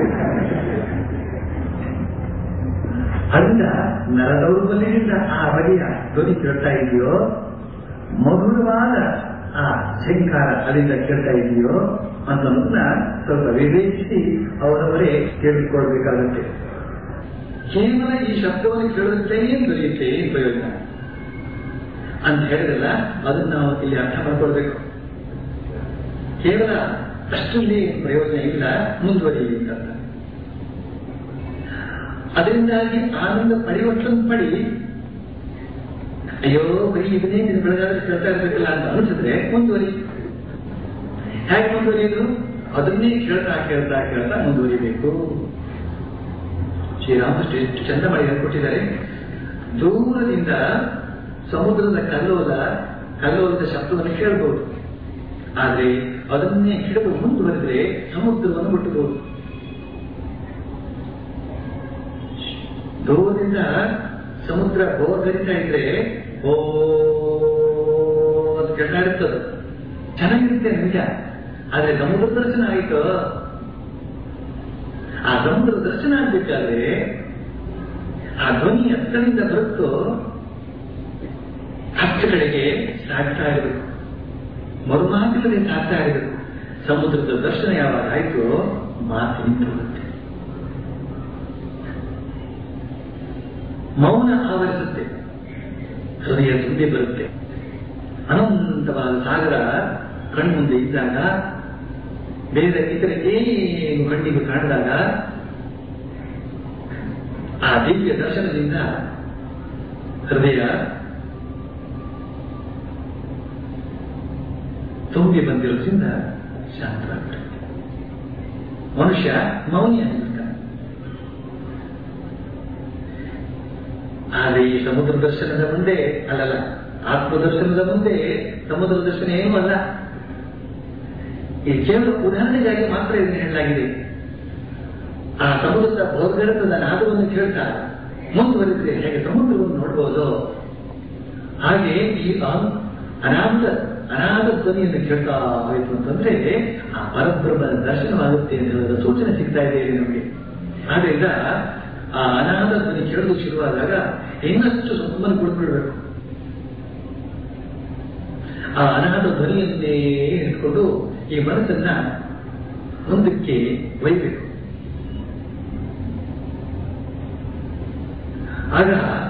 ಅದರಿಂದ ನರದೌರ್ಬಲ್ಯದಿಂದ ಆ ಬಗೆಯ ಧ್ವನಿ ಕೇಳ್ತಾ ಇದೆಯೋ ಮಧುರವಾದ ಆ ಶಂಕಾರ ಅಲ್ಲಿಂದ ಕೇಳ್ತಾ ಇದೆಯೋ ಅನ್ನೋದನ್ನ ಸ್ವಲ್ಪ ವಿವೇಚಿಸಿ ಅವರವರೇ ಕೇಳಿಕೊಳ್ಬೇಕಾಗುತ್ತೆ ಕೇವಲ ಈ ಶಬ್ದವನ್ನು ಕೇಳೋದಕ್ಕೆ ದೊರೆಯುತ್ತೆ ಏನ್ ಪ್ರಯೋಜನ ಅಂತ ಹೇಳಿದ್ರಲ್ಲ ಅದನ್ನ ನಾವು ಇಲ್ಲಿ ಅರ್ಥ ಮಾಡ್ಕೊಳ್ಬೇಕು ಕೇವಲ ಅಷ್ಟರಲ್ಲಿ ಪ್ರಯೋಜನ ಇಲ್ಲ ಮುಂದುವರಿಯಿರಿ ಅಂತ ಅದರಿಂದಾಗಿ ಆನಂದ ಪಡೆಯುವಷ್ಟನ್ನು ಪಡಿ ಅಯ್ಯೋ ಬರೀ ಇದನ್ನೇ ನೀನು ಬೆಳಗಾದ್ರೆ ಕೇಳ್ತಾ ಇರ್ಬೇಕಲ್ಲ ಅಂತ ಅನಿಸಿದ್ರೆ ಮುಂದುವರಿ ಹೇಗೆ ಮುಂದುವರಿಯೋದು ಅದನ್ನೇ ಕೇಳ್ತಾ ಕೇಳ್ತಾ ಕೇಳ್ತಾ ಮುಂದುವರಿಬೇಕು ಶ್ರೀರಾಮಕೃಷ್ಣ ಎಷ್ಟು ಚಂದ ಮಾಡಿ ಹೇಳ್ಕೊಟ್ಟಿದ್ದಾರೆ ದೂರದಿಂದ ಸಮುದ್ರದ ಕಲ್ಲೋಲ ಕಲ್ಲೋಲದ ಶಬ್ದವನ್ನು ಕೇಳಬಹುದು ಆದರೆ ಅದನ್ನೇ ಹಿಡಿದು ಮುಂದುವರೆದ್ರೆ ಸಮುದ್ರವನ್ನು ಮುಟ್ಟಬಹುದು ದೂರದಿಂದ ಸಮುದ್ರ ಗೋರ್ಗರಿತಾ ಇದ್ರೆ ಓ ಅಂತ ಕೇಳ್ತಾ ಇರ್ತದೆ ಚೆನ್ನಾಗಿರುತ್ತೆ ನಿಜ ಆದ್ರೆ ಸಮುದ್ರ ದರ್ಶನ ಆಯಿತು ಆ ಸಮುದ್ರ ದರ್ಶನ ಆಗ್ಬೇಕಾದ್ರೆ ಆ ಧ್ವನಿ ಎತ್ತರಿಂದ ಬರುತ್ತೋ ಹತ್ತ ಕಡೆಗೆ ಸಾಗ್ತಾ ಇರಬೇಕು ಮರುಮಾತಿಲ್ಲದೆ ಸಾಗ್ತಾ ಇರಬೇಕು ಸಮುದ್ರದ ದರ್ಶನ ಯಾವಾಗ ಆಯ್ತು ಮಾತು ನಿಂತು ಹೋಗುತ್ತೆ ಮೌನ ಆವರಿಸುತ್ತೆ ಹೃದಯ ತುಂಬಿ ಬರುತ್ತೆ ಅನಂತವಾದ ಸಾಗರ ಕಣ್ಮುಂದೆ ಇದ್ದಾಗ ಬೇರೆ ಇತರ ಏನು ಕಣ್ಣಿಗೆ ಕಾಣಿದಾಗ ಆ ದಿವ್ಯ ದರ್ಶನದಿಂದ ಹೃದಯ ತುಂಬಿ ಬಂದಿರೋದ್ರಿಂದ ಶಾಂತವಾಗ್ಬಿಡುತ್ತೆ ಮನುಷ್ಯ ಮೌನಿ ಆಗಿರ್ತಾನೆ ಆದರೆ ಈ ಸಮುದ್ರ ದರ್ಶನದ ಮುಂದೆ ಅಲ್ಲಲ್ಲ ಆತ್ಮದರ್ಶನದ ಮುಂದೆ ಸಮುದ್ರ ದರ್ಶನ ಏನೂ ಅಲ್ಲ ಇದು ಕೇವಲ ಉದಾಹರಣೆಗಾಗಿ ಮಾತ್ರ ಇದನ್ನು ಹೇಳಲಾಗಿದೆ ಆ ಸಮುದ್ರದ ಭೋರ್ಗರತದ ನಾದವನ್ನು ಕೇಳ್ತಾ ಮುಂದುವರಿದ್ರೆ ಹೇಗೆ ಸಮುದ್ರವನ್ನು ನೋಡಬಹುದು ಹಾಗೆ ಈ ಅಹಂ- ಅನಾಥ ಅನಾಥ ಧ್ವನಿಯನ್ನು ಕೇಳ್ತಾ ಹೋಯಿತು ಅಂತಂದ್ರೆ ಆ ಪರಬ್ರಹ್ಮನ ದರ್ಶನವಾಗುತ್ತೆ ಅಂತ ಹೇಳೋದ ಸೂಚನೆ ಸಿಗ್ತಾ ಇದೆ ಇಲ್ಲಿ ನಮಗೆ ಆದ್ರಿಂದ ಆ ಅನಾಥ ಧ್ವನಿ ಕೇಳೋದು ಶುರುವಾದಾಗ ಇನ್ನಷ್ಟು ಸುಮ್ಮನೆ ಕುಳಿತುಬಿಡ್ಬೇಕು ಆ ಅನಾಥ ಧ್ವನಿಯನ್ನೇ ಇಟ್ಕೊಂಡು ಈ ಮನಸ್ಸನ್ನ ಮುಂದಕ್ಕೆ ಒಯ್ಬೇಕು ಆಗ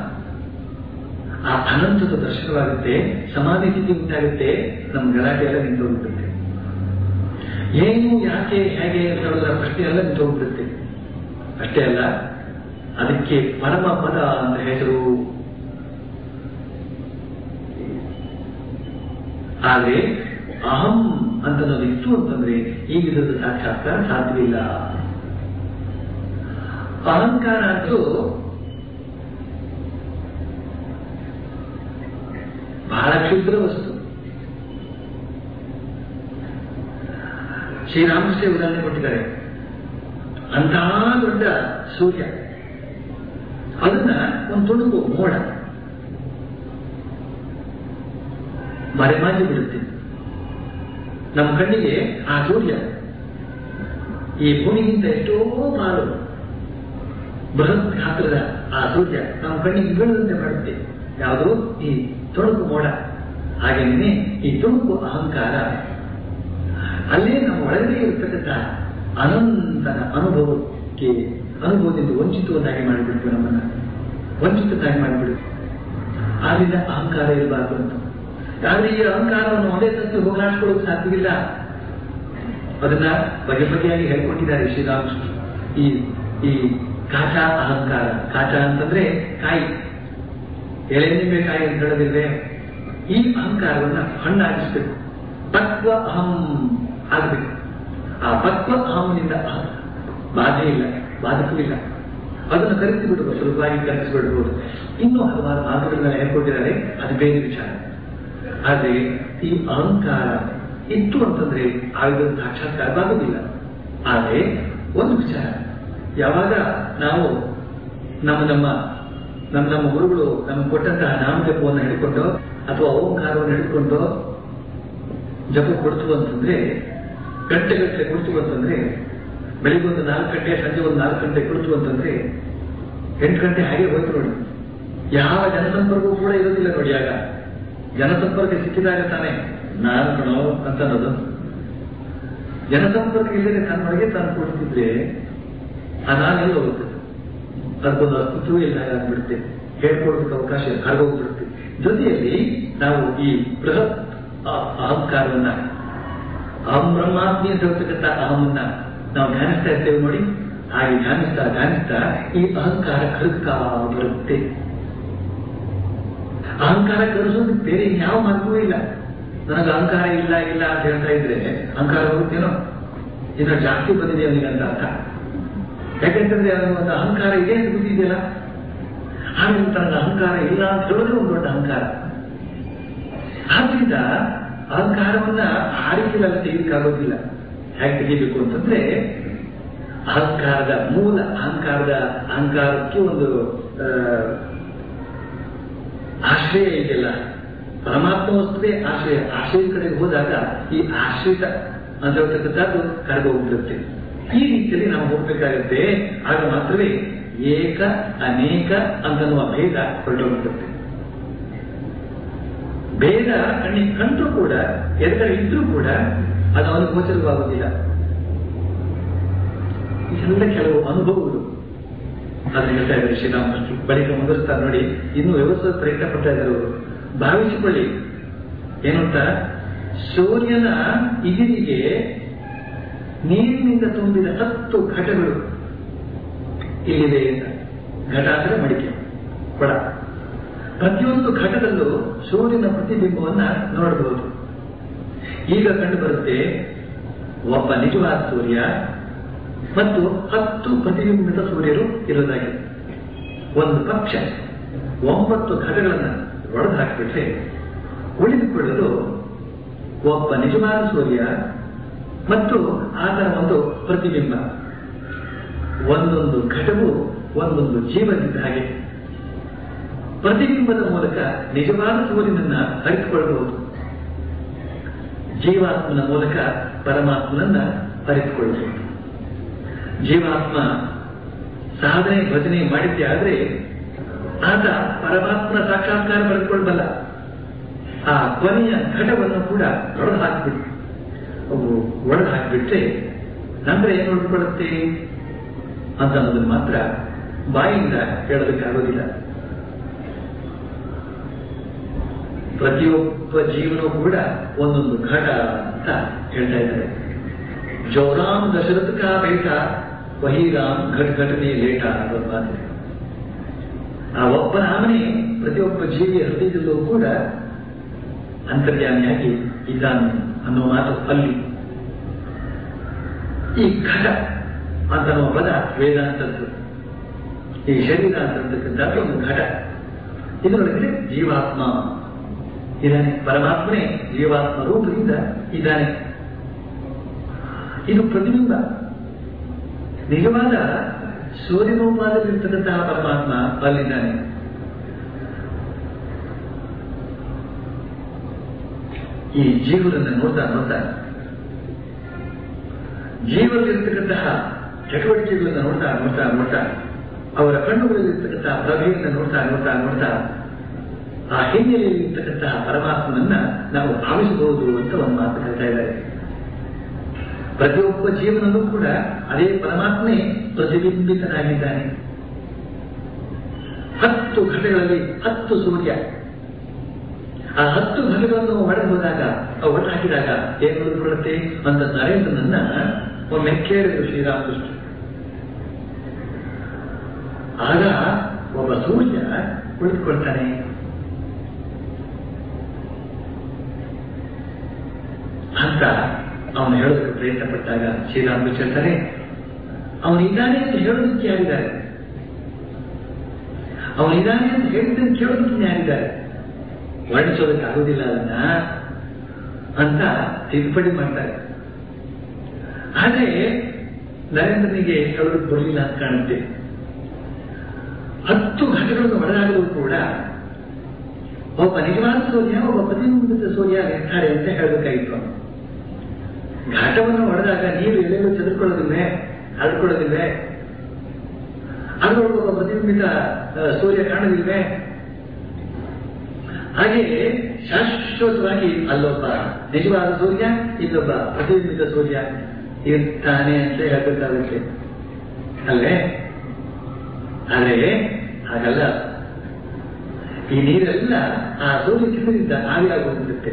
ಆ ಅನಂತದ ದರ್ಶನವಾಗುತ್ತೆ ಸಮಾಧಿ ಸ್ಥಿತಿ ಉಂಟಾಗುತ್ತೆ ನಮ್ಮ ಗಲಾಟೆ ಎಲ್ಲ ನಿಂತೋಗ್ಬಿಡುತ್ತೆ ಏನು ಯಾಕೆ ಹೇಗೆ ಅಂತ ಹೇಳೋದ್ರ ಪ್ರಶ್ನೆ ಎಲ್ಲ ನಿಂತೋಗ್ಬಿಡುತ್ತೆ ಅಷ್ಟೇ ಅಲ್ಲ ಅದಕ್ಕೆ ಪರಮ ಪದ ಅಂತ ಹೆಸರು ಆದ್ರೆ ಅಹಂ ಅಂತ ಇತ್ತು ಅಂತಂದ್ರೆ ಈ ವಿಧದ ಸಾಕ್ಷಾತ್ಕಾರ ಸಾಧ್ಯವಿಲ್ಲ ಅಹಂಕಾರ ಅಂತೂ ಬಹಳ ಕ್ಷುದ್ರ ವಸ್ತು ಶ್ರೀರಾಮಕೃಷ್ಣ ಉದಾಹರಣೆ ಕೊಟ್ಟಿದ್ದಾರೆ ಅಂತಹ ದೊಡ್ಡ ಸೂರ್ಯ ಅದನ್ನ ಒಂದು ತುಣುಕು ಮೋಡ ಮರೆಮಾಚಿ ಬಿಡುತ್ತೆ ನಮ್ಮ ಕಣ್ಣಿಗೆ ಆ ಸೂರ್ಯ ಈ ಭೂಮಿಗಿಂತ ಎಷ್ಟೋ ಮಾರು ಬೃಹತ್ ಗಾತ್ರದ ಆ ಸೂರ್ಯ ನಮ್ಮ ಕಣ್ಣಿಗೆ ಬೀಳದಂತೆ ಮಾಡುತ್ತೆ ಯಾವುದು ಈ ತುಣುಕು ಮೋಡ ಹಾಗೇನೆ ಈ ತುಣುಕು ಅಹಂಕಾರ ಅಲ್ಲೇ ನಮ್ಮ ಒಳಗಡೆ ಇರತಕ್ಕಂಥ ಅನಂತನ ಅನುಭವಕ್ಕೆ ಅನುಭವದಿಂದ ವಂಚಿತವನ್ನಾಗಿ ಮಾಡಿಬಿಡ್ತೀವಿ ನಮ್ಮನ್ನ ವಂಚಿತನಾಗಿ ಮಾಡಿಬಿಡುತ್ತೆ ಆದ್ರಿಂದ ಅಹಂಕಾರ ಇರಬಾರ್ದು ಅಂತ ಆದ್ರೆ ಈ ಅಹಂಕಾರವನ್ನು ಒಂದೇ ಸತ್ತು ಹೋಗಲಾಡಿಸ್ಕೊಳ್ಳೋಕೆ ಸಾಧ್ಯವಿಲ್ಲ ಅದನ್ನ ಬಗೆ ಬಗೆಯಾಗಿ ಹೇಳ್ಕೊಟ್ಟಿದ್ದಾರೆ ಶ್ರೀರಾಮಕೃಷ್ಣ ಈ ಈ ಕಾಚ ಅಹಂಕಾರ ಕಾಚ ಅಂತಂದ್ರೆ ಕಾಯಿ ಎಳೆ ನಿಂಬೆ ಕಾಯಿ ಅಂತ ಹೇಳೋದಿಲ್ವೇ ಈ ಅಹಂಕಾರವನ್ನ ಹಣ್ಣಾಗಿಸ್ಬೇಕು ಪಕ್ವ ಅಹಂ ಆಗಬೇಕು ಆ ಪಕ್ವ ಅಹಂನಿಂದ ಅಹಂ ಬಾಧೆ ಇಲ್ಲ ಬಾಧಕವಿಲ್ಲ ಅದನ್ನು ಕರೆಸಿ ಬಿಡಬಹುದು ಸುಲಭವಾಗಿ ಕರೆಸಿಬಿಡಬಹುದು ಇನ್ನೂ ಹಲವಾರು ಮಾತುಗಳನ್ನ ಹೇಳ್ಕೊಟ್ಟಿದ್ದಾರೆ ಅದು ಬೇರೆ ವಿಚಾರ ಆದ್ರೆ ಈ ಅಹಂಕಾರ ಇತ್ತು ಅಂತಂದ್ರೆ ಆಯುಧ ಸಾಕ್ಷಾತ್ಕಾರವಾಗುವುದಿಲ್ಲ ಆದರೆ ಒಂದು ವಿಚಾರ ಯಾವಾಗ ನಾವು ನಮ್ಮ ನಮ್ಮ ನಮ್ಮ ನಮ್ಮ ಗುರುಗಳು ನಮ್ಗೆ ಕೊಟ್ಟಂತಹ ನಾಮಜಪವನ್ನು ಹಿಡ್ಕೊಂಡು ಅಥವಾ ಓಂಕಾರವನ್ನು ಹಿಡ್ಕೊಂಡು ಜಪ ಕೊಡ್ತು ಅಂತಂದ್ರೆ ಗಂಟೆಗಟ್ಟಲೆ ಕೊಡ್ತು ಅಂತಂದ್ರೆ ಬೆಳಿಗ್ಗೆ ಒಂದು ನಾಲ್ಕು ಗಂಟೆ ಸಂಜೆ ಒಂದು ನಾಲ್ಕು ಗಂಟೆ ಕೊಡ್ತು ಅಂತಂದ್ರೆ ಎಂಟು ಗಂಟೆ ಹಾಗೆ ಹೋಯ್ತು ನೋಡಿ ಯಾವ ಜನಸಂಪರ್ಕವೂ ಕೂಡ ಇರೋದಿಲ್ಲ ನೋಡಿ ಆಗ ಜನಸಂಪರ್ಕ ಸಿಕ್ಕಿದಾಗ ತಾನೆ ನಾನು ಕಣೋ ಅಂತ ಅನ್ನೋದು ಜನಸಂಪರ್ಕ ಇಲ್ಲದೆ ತನ್ನೊಳಗೆ ತಾನು ಕೊಡ್ತಿದ್ರೆ ಆ ನಾನೆಲ್ಲ ಹೋಗುತ್ತೆ ಅದಕ್ಕೊಂದು ಅಸ್ತಿತ್ವವೇ ಇಲ್ಲ ಆಗ್ಬಿಡುತ್ತೆ ಹೇಳ್ಕೊಡೋದಕ್ಕೆ ಅವಕಾಶ ಆಗೋಗ್ಬಿಡುತ್ತೆ ಜೊತೆಯಲ್ಲಿ ನಾವು ಈ ಬೃಹತ್ ಅ- ಅಹಂಕಾರವನ್ನ ಅಹಂ ಬ್ರಹ್ಮಾತ್ಮಿ ಅಂತ ಹೇಳ್ತಕ್ಕಂಥ ಅಹಮನ್ನ ನಾವು ಧ್ಯಾನಿಸ್ತಾ ಇರ್ತೇವೆ ನೋಡಿ ಹಾಗೆ ಧ್ಯಾನಿಸ್ತಾ ಧ್ಯಾನಿಸ್ತಾ ಈ ಅಹಂಕಾರ ಕರಗ್ತಾ ಬರುತ್ತೆ ಅಹಂಕಾರ ಕರೆಸೋದಕ್ಕೆ ಬೇರೆ ಯಾವ ಮಾರ್ಗವೂ ಇಲ್ಲ ನನಗೆ ಅಹಂಕಾರ ಇಲ್ಲ ಇಲ್ಲ ಅಂತ ಹೇಳ್ತಾ ಇದ್ರೆ ಅಹಂಕಾರ ಹೋಗುತ್ತೇನೋ ಇನ್ನು ಜಾಸ್ತಿ ಬಂದಿದೆ ಅವನಿಗೆ ಅಂತ ಅರ್ಥ ಯಾಕೆಂತಂದ್ರೆ ಅವನ ಒಂದು ಅಹಂಕಾರ ಇದೆ ಅಂತ ಗೊತ್ತಿದೆಯಲ್ಲ ಹಾಗೆ ತನಗೆ ಅಹಂಕಾರ ಇಲ್ಲ ಅಂತ ಹೇಳಿದ್ರೆ ಒಂದು ದೊಡ್ಡ ಅಹಂಕಾರ ಆದ್ರಿಂದ ಅಹಂಕಾರವನ್ನ ಆರಿಕೆಲ್ಲ ತೆಗಿಲಿಕ್ಕಾಗೋದಿಲ್ಲ ಹೇಗೆ ತೆಗಿಬೇಕು ಅಂತಂದ್ರೆ ಅಹಂಕಾರದ ಮೂಲ ಅಹಂಕಾರದ ಅಹಂಕಾರಕ್ಕೆ ಒಂದು ಆ, ಆಶ್ರಯ ಇದೆಯಲ್ಲ ಪರಮಾತ್ಮ ವಸ್ತುವೇ ಆಶ್ರಯ ಆಶ್ರಯ ಕಡೆಗೆ ಹೋದಾಗ ಈ ಆಶ್ರಿತ ಅಂತ ಹೇಳ್ತಕ್ಕಂಥದ್ದು ಕರಗೋಗ್ಬಿಡುತ್ತೆ ಈ ರೀತಿಯಲ್ಲಿ ನಾವು ಹೋಗ್ಬೇಕಾಗುತ್ತೆ ಆಗ ಮಾತ್ರವೇ ಏಕ ಅನೇಕ ಅಂತನ್ನುವ ಭೇದ ಹೊರಟೋಗ್ಬಿಡುತ್ತೆ ಭೇದ ಕಣ್ಣಿಗೆ ಕಂಡ್ರೂ ಕೂಡ ಎದುರುಗಡೆ ಇದ್ರೂ ಕೂಡ ಅದು ಅವನಿಗೆ ಗೋಚರವಾಗುವುದಿಲ್ಲ ಇದೆಲ್ಲ ಕೆಲವು ಅನುಭವಗಳು ಅದನ್ನ ಹೇಳ್ತಾ ಇದ್ದಾರೆ ಶ್ರೀರಾಮಕೃಷ್ಣ ಬಳಿಕ ಮುಂದುವರಿಸ್ತಾರೆ ನೋಡಿ ಇನ್ನು ವ್ಯವಸ್ಥೆ ಪ್ರಯತ್ನ ಪಡ್ತಾ ಇದ್ದಾರೆ ಅವರು ಭಾವಿಸಿಕೊಳ್ಳಿ ಏನು ಅಂತ ಸೂರ್ಯನ ಇದಿರಿಗೆ ನೀರಿನಿಂದ ತುಂಬಿದ ಹತ್ತು ಘಟಗಳು ಇಲ್ಲಿದೆ ಅಂತ ಘಟ ಅಂದ್ರೆ ಮಡಿಕೆ ಕೊಡ ಪ್ರತಿಯೊಂದು ಘಟದಲ್ಲೂ ಸೂರ್ಯನ ಪ್ರತಿಬಿಂಬವನ್ನ ನೋಡಬಹುದು ಈಗ ಕಂಡು ಬರುತ್ತೆ ಒಬ್ಬ ನಿಜವಾದ ಸೂರ್ಯ ಮತ್ತು ಹತ್ತು ಪ್ರತಿಬಿಂಬಿತ ಸೂರ್ಯರು ಇರೋದಾಗಿದೆ ಒಂದು ಪಕ್ಷ ಒಂಬತ್ತು ಘಟಗಳನ್ನು ಒಡೆದು ಹಾಕಿಬಿಟ್ರೆ ಉಳಿದುಕೊಳ್ಳಲು ಒಬ್ಬ ನಿಜವಾದ ಸೂರ್ಯ ಮತ್ತು ಆತನ ಒಂದು ಪ್ರತಿಬಿಂಬ ಒಂದೊಂದು ಘಟವು ಒಂದೊಂದು ಜೀವನಿದ್ದ ಹಾಗೆ ಪ್ರತಿಬಿಂಬದ ಮೂಲಕ ನಿಜವಾದ ಸೂರ್ಯನನ್ನ ಅರಿತುಕೊಳ್ಳಬಹುದು ಜೀವಾತ್ಮನ ಮೂಲಕ ಪರಮಾತ್ಮನನ್ನ ಅರಿತುಕೊಳ್ಳಬಹುದು ಜೀವಾತ್ಮ ಸಾಧನೆ ಭಜನೆ ಮಾಡಿದ್ದೆ ಆದ್ರೆ ಆತ ಪರಮಾತ್ಮನ ಸಾಕ್ಷಾತ್ಕಾರ ಪಡೆದುಕೊಳ್ಳಬಲ್ಲ ಆ ಕೊನೆಯ ಘಟವನ್ನು ಕೂಡ ಒಡೆದು ಹಾಕಿಬಿಟ್ಟು ಅವು ಒಡೆದು ಹಾಕಿಬಿಟ್ರೆ ನಂತರ ಏನು ಉಳ್ಕೊಳ್ಳುತ್ತೆ ಅಂತ ಅನ್ನೋದನ್ನು ಮಾತ್ರ ಬಾಯಿಂದ ಹೇಳೋದಕ್ಕಾಗೋದಿಲ್ಲ ಪ್ರತಿಯೊಬ್ಬ ಜೀವನವೂ ಕೂಡ ಒಂದೊಂದು ಘಟ ಅಂತ ಹೇಳ್ತಾ ಇದ್ದಾರೆ ಜೋರಾಮ್ ದಶರಥ ಕಾ ಬೇಟ ವಹೀರಾಮ್ ಘಟ್ ಘಟನೆ ಲೇಟ ಅನ್ನೋ ಮಾತು ಆ ಒಬ್ಬ ನಾಮನೇ ಪ್ರತಿಯೊಬ್ಬ ಜೀವಿಯ ಹೃದಯದಲ್ಲೂ ಕೂಡ ಅಂತರ್ಯಾಮಿಯಾಗಿ ಇದ್ದಾನೆ ಅನ್ನೋ ಮಾತು ಅಲ್ಲಿ ಈ ಘಟ ಅಂತ ಅನ್ನೋ ಪದ ವೇದಾಂತದ್ದು ಈ ಶರೀರ ಅಂತಕ್ಕಂಥದ್ದು ಒಂದು ಘಟ ಇದರೊಳಗೆ ಜೀವಾತ್ಮ ಇದ್ದಾನೆ ಪರಮಾತ್ಮನೇ ಜೀವಾತ್ಮ ರೂಪದಿಂದ ಇದ್ದಾನೆ ಇದು ಪ್ರತಿಬಿಂಬ ನಿಜವಾದ ಸೂರ್ಯರೂಪದಲ್ಲಿರ್ತಕ್ಕಂತಹ ಪರಮಾತ್ಮ ಅಲ್ಲಿದ್ದಾನೆ ಈ ಜೀವರನ್ನ ನೋಡ್ತಾ ನೋಡ್ತಾ ಜೀವನಲ್ಲಿರ್ತಕ್ಕಂತಹ ಚಟುವಟಿಕೆಗಳನ್ನ ನೋಡ್ತಾ ನೋಡ್ತಾ ನೋಡ್ತಾ ಅವರ ಕಣ್ಣುಗಳಲ್ಲಿರ್ತಕ್ಕಂತಹ ಪ್ರಭೆಯನ್ನ ನೋಡ್ತಾ ನೋಡ್ತಾ ನೋಡ್ತಾ ಆ ಹಿನ್ನೆಲೆಯಲ್ಲಿ ಇರ್ತಕ್ಕಂತಹ ಪರಮಾತ್ಮನನ್ನ ನಾವು ಭಾವಿಸಬಹುದು ಅಂತ ಒಂದು ಮಾತು ಹೇಳ್ತಾ ಇದ್ದಾರೆ ಪ್ರತಿಯೊಬ್ಬ ಜೀವನಲ್ಲೂ ಕೂಡ ಅದೇ ಪರಮಾತ್ಮನೇ ಪ್ರತಿಬಿಂಬಿತನಾಗಿದ್ದಾನೆ ಹತ್ತು ಘಟಗಳಲ್ಲಿ ಹತ್ತು ಸೂರ್ಯ ಆ ಹತ್ತು ಘಟಗಳನ್ನು ಒಡೆದು ಹೋದಾಗ ಒಟ್ಟು ಹಾಕಿದಾಗ ಏನು ಉಳಿದುಕೊಳ್ಳುತ್ತೆ ಅಂತ ನರೇಂದ್ರನನ್ನ ಒಮ್ಮೆ ಕೇಳಿದ್ರು ಶ್ರೀರಾಮಕೃಷ್ಣ ಆಗ ಒಬ್ಬ ಸೂರ್ಯ ಉಳಿದುಕೊಳ್ತಾನೆ ಅಂತ ಅವನು ಹೇಳೋದಕ್ಕೆ ಪ್ರಯತ್ನ ಪಟ್ಟಾಗ ಶ್ರೀರಾಮಕೃಷ್ಣ ಹೇಳ್ತಾರೆ ಅವನಿದ್ದಾನೆ ಅಂತ ಹೇಳೋದಕ್ಕೆ ಯಾರಿದ್ದಾರೆ ಅವನಿದ್ದಾನೆ ಅಂತ ಹೇಳಿದ್ದನ್ನು ಕೇಳೋದಕ್ಕೆ ಯಾರಿದ್ದಾರೆ ವರ್ಣಿಸೋದಕ್ಕೆ ಆಗೋದಿಲ್ಲ ಅದನ್ನ ಅಂತ ತಿದ್ದುಪಡಿ ಮಾಡ್ತಾರೆ ಆದ್ರೆ ನರೇಂದ್ರನಿಗೆ ಹೇಳೋದಕ್ಕೆ ಬರಲಿಲ್ಲ ಅಂತ ಕಾಣುತ್ತೆ ಹತ್ತು ಘಟಗಳನ್ನು ಒಳಗಾಗಲು ಕೂಡ ಒಬ್ಬ ನಿಜವಾದ ಸೂರ್ಯ ಒಬ್ಬ ಪ್ರತಿಬಿಂಬಿತ ಸೂರ್ಯ ಇರ್ತಾರೆ ಅಂತ ಹೇಳಬೇಕಾಗಿತ್ತು ಅವನು ಘಾಟವನ್ನು ಹೊಡೆದಾಗ ನೀರು ಎಲ್ಲೆಲ್ಲೂ ಚದುರ್ಕೊಳ್ಳೋದಿಲ್ವೇ ಹರಡ್ಕೊಳ್ಳೋದಿಲ್ವೇ ಅದರೊಳಗೆ ಒಬ್ಬ ಪ್ರತಿಬಿಂಬಿತ ಸೂರ್ಯ ಕಾಣೋದಿಲ್ವೇ ಹಾಗೆಯೇ ಶಾಶ್ವತವಾಗಿ ಅಲ್ಲೊಬ್ಬ ನಿಜವಾದ ಸೂರ್ಯ ಇಲ್ಲೊಬ್ಬ ಪ್ರತಿಬಿಂಬಿತ ಸೂರ್ಯ ಇರ್ತಾನೆ ಅಂತ ಹೇಳ್ಬೇಕಾಗುತ್ತೆ ಅಲ್ಲೇ ಆದರೆ ಹಾಗಲ್ಲ ಈ ನೀರೆಲ್ಲ ಆ ಸೂರ್ಯ ಕಿಂದರಿಂದ ಆವಿಯಾಗುವಂತಿರುತ್ತೆ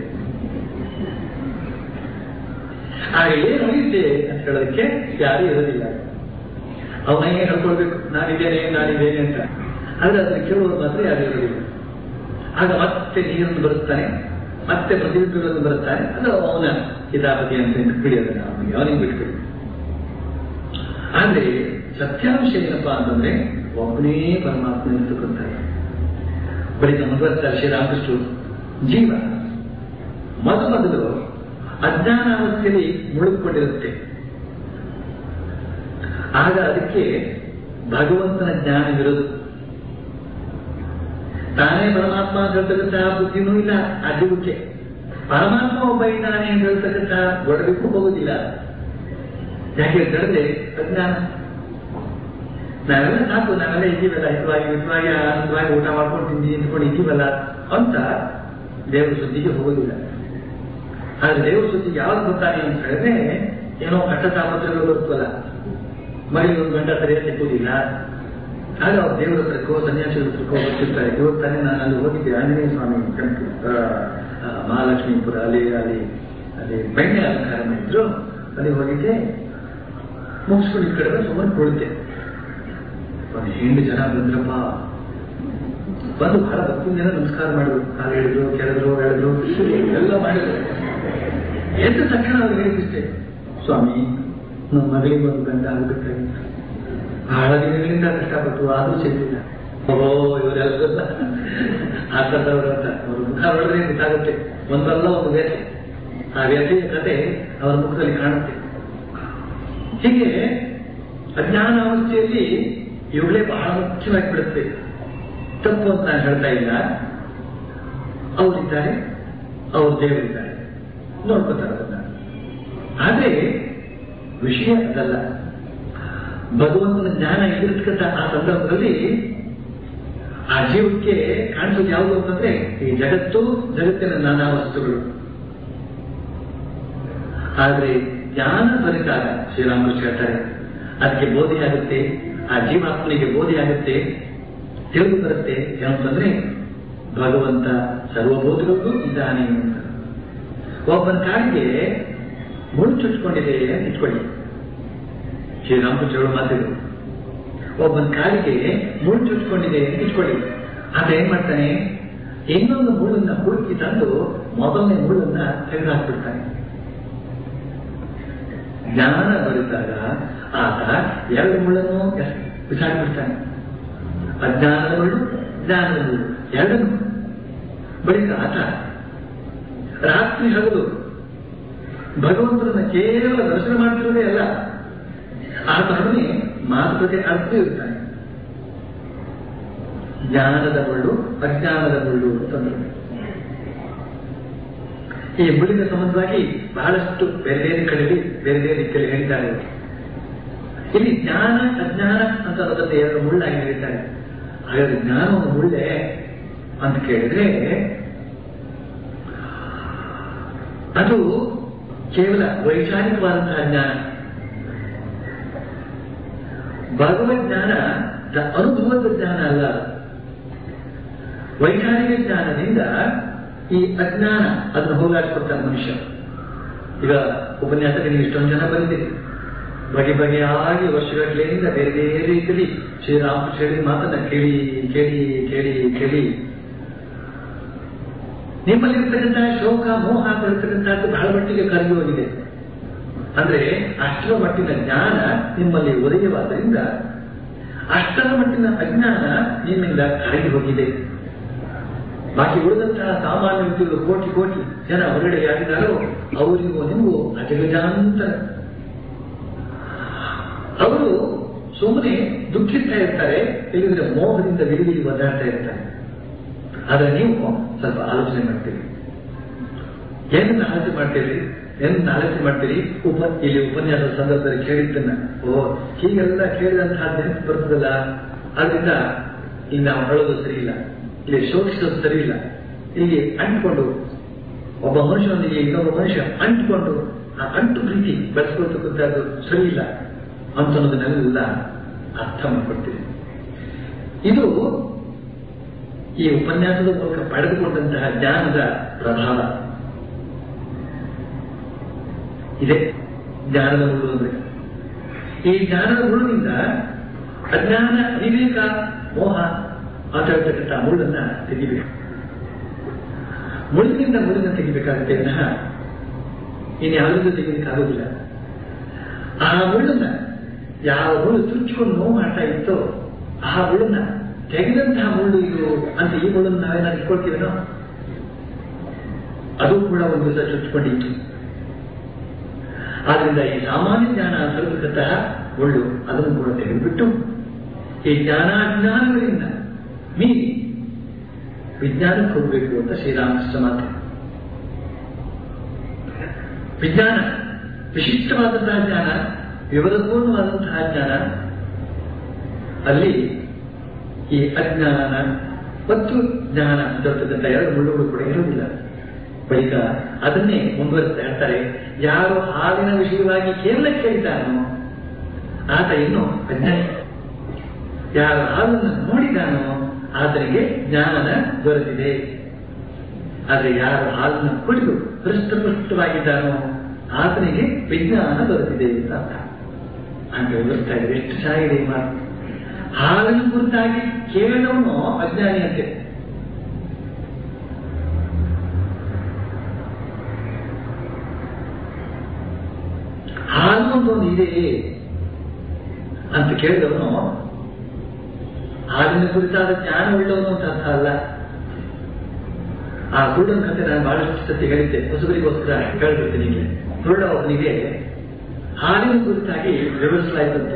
ಆಗ ಏನು ಉಳಿಯುತ್ತೆ ಅಂತ ಹೇಳೋದಕ್ಕೆ ಯಾರೂ ಇರೋದಿಲ್ಲ ಅವನೇ ಹೇಳ್ಕೊಳ್ಬೇಕು ನಾನಿದ್ದೇನೆ ನಾನಿದ್ದೇನೆ ಅಂತ ಆದ್ರೆ ಅದನ್ನ ಕೇಳುವುದು ಮಾತ್ರ ಯಾರು ಇರೋದಿಲ್ಲ ಆಗ ಮತ್ತೆ ನೀರನ್ನು ಬರುತ್ತಾನೆ ಮತ್ತೆ ಪ್ರತಿಬಿಂಬಗಳನ್ನು ಬರುತ್ತಾನೆ ಅದು ಅವನ ಹಿತಾಪತಿ ಅಂತ ಬಿಡಿ ಅದನ್ನ ಅವನಿಗೆ ಅವನಿಗೆ ಬಿಟ್ಬಿಡಿ ಆದ್ರೆ ಸತ್ಯಾಂಶ ಏನಪ್ಪಾ ಅಂತಂದ್ರೆ ಒಬ್ಬನೇ ಪರಮಾತ್ಮ ಇರ್ತಕ್ಕಂಥದ್ದು ಬಳಿಕ ಮುಂದುವರ್ತಾರೆ ಶ್ರೀರಾಮಕೃಷ್ಣ ಜೀವ ಮೊದ ಮೊದಲು ಅಜ್ಞಾನಾವಸ್ಥೆಯಲ್ಲಿ ಮುಳುಗಿಕೊಂಡಿರುತ್ತೆ ಆಗ ಅದಕ್ಕೆ ಭಗವಂತನ ಜ್ಞಾನವಿರೋದು ತಾನೇ ಪರಮಾತ್ಮ ಅಂತ ಹೇಳ್ತಕ್ಕಂತಹ ಬುದ್ಧಿನೂ ಇಲ್ಲ ಅಜ್ಜಿಗುಕ್ಕೆ ಪರಮಾತ್ಮ ಒಬ್ಬ ಇದ್ದಾನೆ ಅಂತ ಹೇಳ್ತಕ್ಕಂತಹ ಗೊಡಲಿಕ್ಕೂ ಹೋಗುದಿಲ್ಲ ಯಾಕೆ ಹೇಳಿದ್ರೆ ಅಜ್ಞಾನ ನಾವೆಲ್ಲ ಸಾಕು ನಾವೆಲ್ಲ ಇದ್ದೀವಲ್ಲ ಹಿತವಾಗಿ ಹಿತವಾಗಿ ಆನಂದವಾಗಿ ಊಟ ಮಾಡ್ಕೊಂಡು ತಿಂದು ನಿಂತ್ಕೊಂಡು ಇದ್ದೀವಲ್ಲ ಅಂತ ದೇವರ ಸುದ್ದಿಗೆ ಹೋಗೋದಿಲ್ಲ ಆದ್ರೆ ದೇವರ ಸುದ್ದಿಗೆ ಯಾವ್ದು ಬರ್ತಾನೆ ಅಂತ ಹೇಳಿದ್ರೆ ಏನೋ ಕಷ್ಟ ತಾಪತ್ರಗಳು ಬರ್ತವಲ್ಲ ಮಗಳಿಗೆ ಒಂದು ಗಂಟ ಸರಿಯಾಗಿ ಸಿಕ್ಕುವುದಿಲ್ಲ ಆಗ ಅವ್ರು ದೇವರ ಹತ್ರಕ್ಕೋ ಸನ್ಯಾಸಿಗಳ ಹತ್ರಕ್ಕೋ ಬರ್ತಿರ್ತಾರೆ ಇವತ್ತು ತಾನೇ ನಾನು ಅಲ್ಲಿ ಹೋಗಿದ್ದೆ ಆಂಜನೇಯ ಸ್ವಾಮಿ ಟೆಂಪಲ್ ಮಹಾಲಕ್ಷ್ಮೀಪುರ ಅಲ್ಲಿ ಅಲ್ಲಿ ಅಲ್ಲಿ ಬೆಣ್ಣೆ ಅಲಂಕಾರ ಮಾಡಿದ್ರು ಅಲ್ಲಿ ಹೋಗಿದ್ದೆ ಮುಗಿಸ್ಕೊಂಡು ಈ ಕಡೆ ಸುಮ್ಮನೆ ಕೊಡುತ್ತೆ ಒಂದು ಎಂಟು ಜನ ಬಂದ್ರಪ್ಪ ಬಂದು ಬಹಳ ಭಕ್ತಿಯಿಂದ ನಮಸ್ಕಾರ ಮಾಡಿದ್ರು ಕಾಲು ಹೇಳಿದ್ರು ಕೆರೆದ್ರು ಹೇಳಿದ್ರು ಎಲ್ಲ ಮಾಡಿದ್ರು ಎದ್ದ ತಕ್ಷಣ ಅವ್ರು ಹೇಳಿದ್ದಿಷ್ಟೇ ಸ್ವಾಮಿ ನಮ್ಮ ಮಗಳಿಗೆ ಒಂದು ಗಂಡ ಆಗಬೇಕಾಗಿತ್ತು ಬಹಳ ದಿನಗಳಿಂದ ಕಷ್ಟಪಟ್ಟು ಆದ್ರೂ ಸಿಗಲಿಲ್ಲ ಓಹೋ ಇವರೆಲ್ಲ ಆತದವರು ಅಂತ ಅವ್ರ ಮುಖ ನೋಡಿದ್ರೆ ಗೊತ್ತಾಗುತ್ತೆ ಒಂದಲ್ಲ ಒಂದು ವೇಷ ಆ ವ್ಯಥೆಯ ಕತೆ ಅವರ ಮುಖದಲ್ಲಿ ಕಾಣುತ್ತೆ ಹೀಗೆ ಅಜ್ಞಾನ ಅವಸ್ಥೆಯಲ್ಲಿ ಇವುಗಳೇ ಬಹಳ ಮುಖ್ಯವಾಗಿ ಬಿಡುತ್ತೆ ತಪ್ಪು ಅಂತ ನಾನು ಹೇಳ್ತಾ ಇಲ್ಲ ಅವರಿದ್ದಾರೆ ಅವ್ರ ದೇವರಿದ್ದಾರೆ ನೋಡ್ಕೋತಾರೆ ಅದನ್ನ ಆದ್ರೆ ವಿಷಯ ಅದಲ್ಲ ಭಗವಂತನ ಜ್ಞಾನ ಇರತಕ್ಕಂಥ ಆ ಸಂದರ್ಭದಲ್ಲಿ ಆ ಜೀವಕ್ಕೆ ಕಾಣಿಸೋದು ಯಾವುದು ಅಂತಂದ್ರೆ ಈ ಜಗತ್ತು ಜಗತ್ತಿನ ನಾನಾ ವಸ್ತುಗಳು ಆದ್ರೆ ಜ್ಞಾನ ಬರಿತಾಗ ಶ್ರೀರಾಮಕೃಷ್ಣ ಹೇಳ್ತಾರೆ ಅದಕ್ಕೆ ಬೋಧಿ ಆಗುತ್ತೆ ಆ ಜೀವಾತ್ಮನಿಗೆ ಬೋಧಿ ಆಗುತ್ತೆ ತಿಳಿದು ಬರುತ್ತೆ ಏನಂತಂದ್ರೆ ಭಗವಂತ ಸರ್ವಬೋಧಗಳಿಗೂ ಇದ್ದಾನೆ ಅಂತ ಒಬ್ಬನ ಕಾಲಿಗೆ ಮುಳು ಚುಚ್ಕೊಂಡಿದೆ ಅಂತ ಇಟ್ಕೊಳ್ಳಿ ಶ್ರೀರಾಮಕೃಷ್ಣ ಹೇಳೋ ಮಾತಿದು ಒಬ್ಬನ ಕಾಲಿಗೆ ಮುಳು ಚುಚ್ಕೊಂಡಿದೆ ಅಂತ ಇಟ್ಕೊಳ್ಳಿ ಆತ ಏನ್ ಮಾಡ್ತಾನೆ ಇನ್ನೊಂದು ಮುಳ್ಳನ್ನ ಹುಡುಕಿ ತಂದು ಮೊದಲನೇ ಮುಳ್ಳನ್ನ ತೆಗೆದುಹಾಕ್ಬಿಡ್ತಾನೆ ಜ್ಞಾನ ಬರಿದಾಗ ಆತ ಎರಡು ಮುಳ್ಳನ್ನು ಬಿಸಾಡ್ಬಿಡ್ತಾನೆ ಅಜ್ಞಾನದ ಮುಳ್ಳು ಜ್ಞಾನದ ಮುಳ್ಳು ಎರಡನ್ನು ಬಳಿಕ ಆತ ರಾತ್ರಿ ಹಗಲು ಭಗವಂತನನ್ನ ಕೇವಲ ದರ್ಶನ ಮಾಡ್ತಿರೋದೇ ಅಲ್ಲ ಆತನೊಡನೆ ಮಾತುಕತೆ ಅರ್ಥ ಇರ್ತಾನೆ ಜ್ಞಾನದ ಮುಳ್ಳು ಅಜ್ಞಾನದ ಮುಳ್ಳು ಅಂತಂದ್ರು ಈ ಮುಳ್ಳಿನ ಸಂಬಂಧವಾಗಿ ಬಹಳಷ್ಟು ಬೇರೆ ಬೇರೆ ಕಡೆಯಲ್ಲಿ ಬೇರೆ ಬೇರೆ ರೀತಿಯಲ್ಲಿ ಹೇಳಿದ್ದಾರೆ ಇಲ್ಲಿ ಜ್ಞಾನ ಅಜ್ಞಾನ ಅಂತ ಅನ್ನೋದನ್ನ ಎರಡು ಮುಳ್ಳಾಗಿ ಹೇಳಿದ್ದಾರೆ ಹಾಗಾದ್ರೆ ಜ್ಞಾನ ಒಂದು ಮುಳ್ಳೆ ಅಂತ ಕೇಳಿದ್ರೆ ಅದು ಕೇವಲ ವೈಚಾರಿಕವಾದಂತಹ ಜ್ಞಾನ ಭಗವದ್ ಜ್ಞಾನ ಅನುಭವದ ಜ್ಞಾನ ಅಲ್ಲ ವೈಚಾರಿಕ ಜ್ಞಾನದಿಂದ ಈ ಅಜ್ಞಾನ ಅದನ್ನು ಹೋಗಾಡ್ಕೊಡ್ತಾನೆ ಮನುಷ್ಯ ಈಗ ಉಪನ್ಯಾಸಕ್ಕೆ ನೀವು ಇಷ್ಟೊಂದು ಜನ ಬಂದಿದ್ದೀರಿ ಬಗೆ ಬಗೆಯಾಗಿ ವರ್ಷಗಟ್ಟಲೆಯಿಂದ ಬೇರೆ ಬೇರೆ ರೀತಿಯಲ್ಲಿ ಶ್ರೀರಾಮಕೃಷ್ಣ ಹೇಳಿದ ಮಾತನ್ನ ಕೇಳಿ ಕೇಳಿ ಕೇಳಿ ಕೇಳಿ ನಿಮ್ಮಲ್ಲಿರ್ತಕ್ಕಂಥ ಶೋಕ ಮೋಹ ಬರ್ತಕ್ಕಂಥದ್ದು ಬಹಳ ಮಟ್ಟಿಗೆ ಕರಗಿ ಹೋಗಿದೆ ಅಂದ್ರೆ ಅಷ್ಟರ ಮಟ್ಟಿನ ಜ್ಞಾನ ನಿಮ್ಮಲ್ಲಿ ಒದಗಿವಾದ್ದರಿಂದ ಅಷ್ಟರ ಮಟ್ಟಿನ ಅಜ್ಞಾನ ನಿಮ್ಮಿಂದ ಕರಗಿ ಹೋಗಿದೆ ಬಾಕಿ ಉಳಿದಂತಹ ಸಾಮಾನ್ಯ ವ್ಯಕ್ತಿಗಳು ಕೋಟಿ ಕೋಟಿ ಜನ ಹೊರಗಡೆ ಯಾರಿದ್ದಾರೋ ಅವರಿಗೂ ನಿಮಗೂ ಅಜಗಜಾಂತರ ಅವರು ಸುಮ್ಮನೆ ದುಃಖಿಸ್ತಾ ಇರ್ತಾರೆ ಇಲ್ಲದ್ರೆ ಮೋಹದಿಂದ ವಿರಿವಿರಿ ಒದ್ದಾಡ್ತಾ ಇರ್ತಾರೆ ಆದ್ರೆ ನೀವು ಸ್ವಲ್ಪ ಆಲೋಚನೆ ಮಾಡ್ತೀರಿ ಏನನ್ನ ಆಲೋಚನೆ ಮಾಡ್ತೀರಿ ಏನನ್ನ ಆಲೋಚನೆ ಮಾಡ್ತೀರಿ ಉಪ ಇಲ್ಲಿ ಉಪನ್ಯಾಸದ ಸಂದರ್ಭದಲ್ಲಿ ಕೇಳಿದ್ದನ್ನ ಓ ಹೀಗೆಲ್ಲ ಕೇಳಿದಂತಹ ನೆನಪು ಬರ್ತದಲ್ಲ ಆದ್ರಿಂದ ಇಲ್ಲಿ ನಾವು ಹೇಳೋದು ಸರಿ ಇಲ್ಲ ಇಲ್ಲಿ ಶೋಕಿಸೋದು ಸರಿ ಇಲ್ಲ ಇಲ್ಲಿ ಅಂಟ್ಕೊಂಡು ಒಬ್ಬ ಮನುಷ್ಯನೊಂದಿಗೆ ಇನ್ನೊಬ್ಬ ಮನುಷ್ಯ ಅಂಟ್ಕೊಂಡು ಆ ಅಂಟು ಪ್ರೀತಿ ಬೆಳೆಸ್ಕೊಳ್ತಕ್ಕಂಥದ್ದು ಸರಿ ಇಲ್ಲ ಅಂತ ಅನ್ನೋದನ್ನೆಲ್ಲ ಅರ್ಥ ಮಾಡ್ಕೊಳ್ತೀವಿ ಇದು ಈ ಉಪನ್ಯಾಸದ ಮೂಲಕ ಪಡೆದುಕೊಂಡಂತಹ ಜ್ಞಾನದ ಪ್ರಭಾವ ಇದೆ ಜ್ಞಾನದ ಮುಳ್ಳು ಅಂದ್ರೆ ಈ ಜ್ಞಾನದ ಮುಳ್ಳಿನಿಂದ ಅಜ್ಞಾನ ವಿವೇಕ ಮೋಹ ಅಂತ ಹೇಳ್ತಕ್ಕಂಥ ಮುಳ್ಳನ್ನ ತೆಗಿಬೇಕು ಮುಳ್ಳಿನಿಂದ ಮುಳ್ಳನ್ನ ತೆಗಿಬೇಕಾಗುತ್ತೆ ವಿನಃ ಇನ್ಯಾವುದೂ ತೆಗಿಲಿಕ್ಕಾಗೋದಿಲ್ಲ ಆ ಮುಳ್ಳನ್ನ ಯಾವ ಮುಳ್ಳು ತುಚ್ಚಿಕೊಂಡು ನೋವು ಮಾಡ್ತಾ ಇತ್ತೋ ಆ ಮುಳ್ಳನ್ನ ತೆಗೆದಂತಹ ಮುಳ್ಳು ಇದು ಅಂತ ಈ ಮುಳ್ಳನ್ನು ನಾವೇನಾದ್ರು ಇಟ್ಕೊಳ್ತೀವೇನೋ ಅದು ಕೂಡ ಒಂದು ದಿವಸ ಚುಚ್ಕೊಂಡಿತ್ತು ಆದ್ರಿಂದ ಈ ಸಾಮಾನ್ಯ ಜ್ಞಾನ ತರತಕ್ಕಂತಹ ಮುಳ್ಳು ಅದನ್ನು ಕೂಡ ತೆಗೆದುಬಿಟ್ಟು ಈ ಜ್ಞಾನಾಜ್ಞಾನಗಳಿಂದ ಮೀರಿ ವಿಜ್ಞಾನಕ್ಕೆ ಹೋಗಬೇಕು ಅಂತ ಶ್ರೀರಾಮಕೃಷ್ಣ ಮಾತು ವಿಜ್ಞಾನ ವಿಶಿಷ್ಟವಾದಂತಹ ಜ್ಞಾನ ವಿವರಪೂರ್ಣವಾದಂತಹ ಜ್ಞಾನ ಅಲ್ಲಿ ಈ ಅಜ್ಞಾನ ಮತ್ತು ಜ್ಞಾನ ಅಂತಕ್ಕಂಥ ಎರಡು ಮುಳ್ಳುಗಳು ಕೂಡ ಇರುವುದಿಲ್ಲ ಬಳಿಕ ಅದನ್ನೇ ಮುಂದುವರಿಸ್ತಾ ಹೇಳ್ತಾರೆ ಯಾರು ಹಾಲಿನ ವಿಷಯವಾಗಿ ಕೇವಲ ಕೇಳಿದ್ದಾನೋ ಆತ ಇನ್ನು ಅಜ್ಞಾನಿ ಯಾರು ಹಾಲನ್ನು ನೋಡಿದಾನೋ ಆತನಿಗೆ ಜ್ಞಾನ ದೊರೆತಿದೆ ಆದರೆ ಯಾರು ಹಾಲನ್ನು ಕುಡಿದು ಹೃಷ್ಟಪುಷ್ಟವಾಗಿದ್ದಾನೋ ಆತನಿಗೆ ವಿಜ್ಞಾನ ದೊರೆತಿದೆ ಅಂತ ಅರ್ಥ ಹಂಗೆ ವಿವರಿಸ್ತಾ ಇದೆ ಎಷ್ಟು ಚೆನ್ನಾಗಿದೆ ಈ ಮಾತು ಹಾಲನ್ನು ಕುರಿತಾಗಿ ಕೇಳವನು ಅಜ್ಞಾನಿ ಅಂತೆ ಹಾಲು ಅಂತ ಒಂದು ಇದೆ ಅಂತ ಕೇಳಿದವನು ಹಾಲಿನ ಕುರಿತಾದ ಜ್ಞಾನ ಉಳ್ಳವನು ಅಂತ ಅರ್ಥ ಅಲ್ಲ ಆ ಕುರುಡನ ಕಥೆ ನಾನು ಬಹಳಷ್ಟು ಸತಿ ಹೇಳಿದ್ದೆ ಹೊಸಬರಿಗೋಸ್ಕರ ಹೇಳ್ಬಿಡ್ತೀನಿ ಇಲ್ಲಿ ಕುರುಡ ಒಬ್ಬನಿಗೆ ಹಾಲಿನ ಕುರಿತಾಗಿ ವಿವರಿಸಲಾಯಿತಂತೆ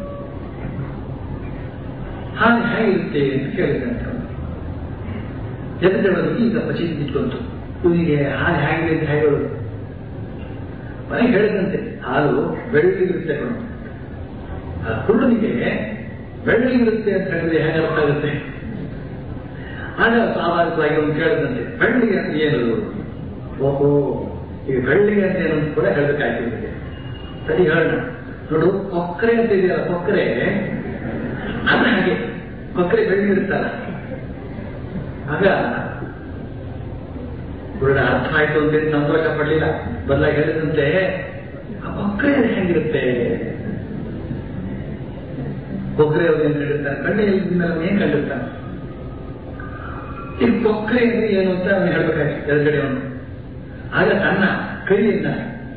ಹಾಲು ಹೇಗಿರುತ್ತೆ ಅಂತ ಕೇಳಿದಂತೆ ಅವನು. ಎದುರುಗಡೆ ಈಗ ಪಚಿ ನಿಂತ್ಕೊಂತು ಇವನಿಗೆ ಹಾಲು ಹೇಗಿದೆ ಅಂತ ಹೇಳೋದು ಮನೆಗೆ ಹೇಳಿದಂತೆ ಹಾಲು ಬೆಳ್ಳಗಿರುತ್ತೆ ಕಣೋ. ಆ ಕುರುಡನಿಗೆ ಬೆಳ್ಳಗಿರುತ್ತೆ ಅಂತ ಹೇಳಿದ್ರೆ ಹೇಗೆ ಅರ್ಥ ಆಗುತ್ತೆ ಆಗ ಸ್ವಾಭಾವಿಕವಾಗಿ ಅವನು ಕೇಳಿದಂತೆ ಬೆಳ್ಳಿಗೆ ಅಂತ ಏನದು ಓಹೋ ಈಗ ಬೆಳ್ಳಿಗೆ ಅಂತ ಏನು ಅಂತ ಕೂಡ ಹೇಳಬೇಕಾಗ್ತದೆ ಸರಿ ಹೇಳೋಣ ನೋಡು ಕೊಕ್ಕರೆ ಅಂತ ಇದೆಯಲ್ಲ ಕೊಕ್ಕರೆ ಅದು ಹಾಗೆ ಕೊಕ್ಕರೆ ಬೆಳ್ಳಿಗಿರುತ್ತಲ್ಲ ಆಗ ಕುರುಡ ಅರ್ಥ ಆಯ್ತು ಅಂತೇಳಿ ಸಂತೋಷ ಪಡಲಿಲ್ಲ ಬದಲಾಗಿ ಹೇಳಿದಂತೆ ಆ ಕೊಕ್ಕರೆ ಹೆಂಗಿರುತ್ತೆ ಕೊಕ್ಕರೆ ಅವ್ರು ಏನ್ ಕಂಡಿರ್ತಾನೆ ಕಣ್ಣಲ್ಲಿ ಏನ್ ಕಂಡಿರ್ತಾನೆ ಈ ಕೊಕ್ಕರೆ ಅಂದ್ರೆ ಏನು ಅಂತ ಅವನು ಹೇಳ್ಬೇಕಾಯ್ತು ಎದುರುಗಡೆ ಅವನು ಆಗ ತನ್ನ ಕೈಯಿಂದ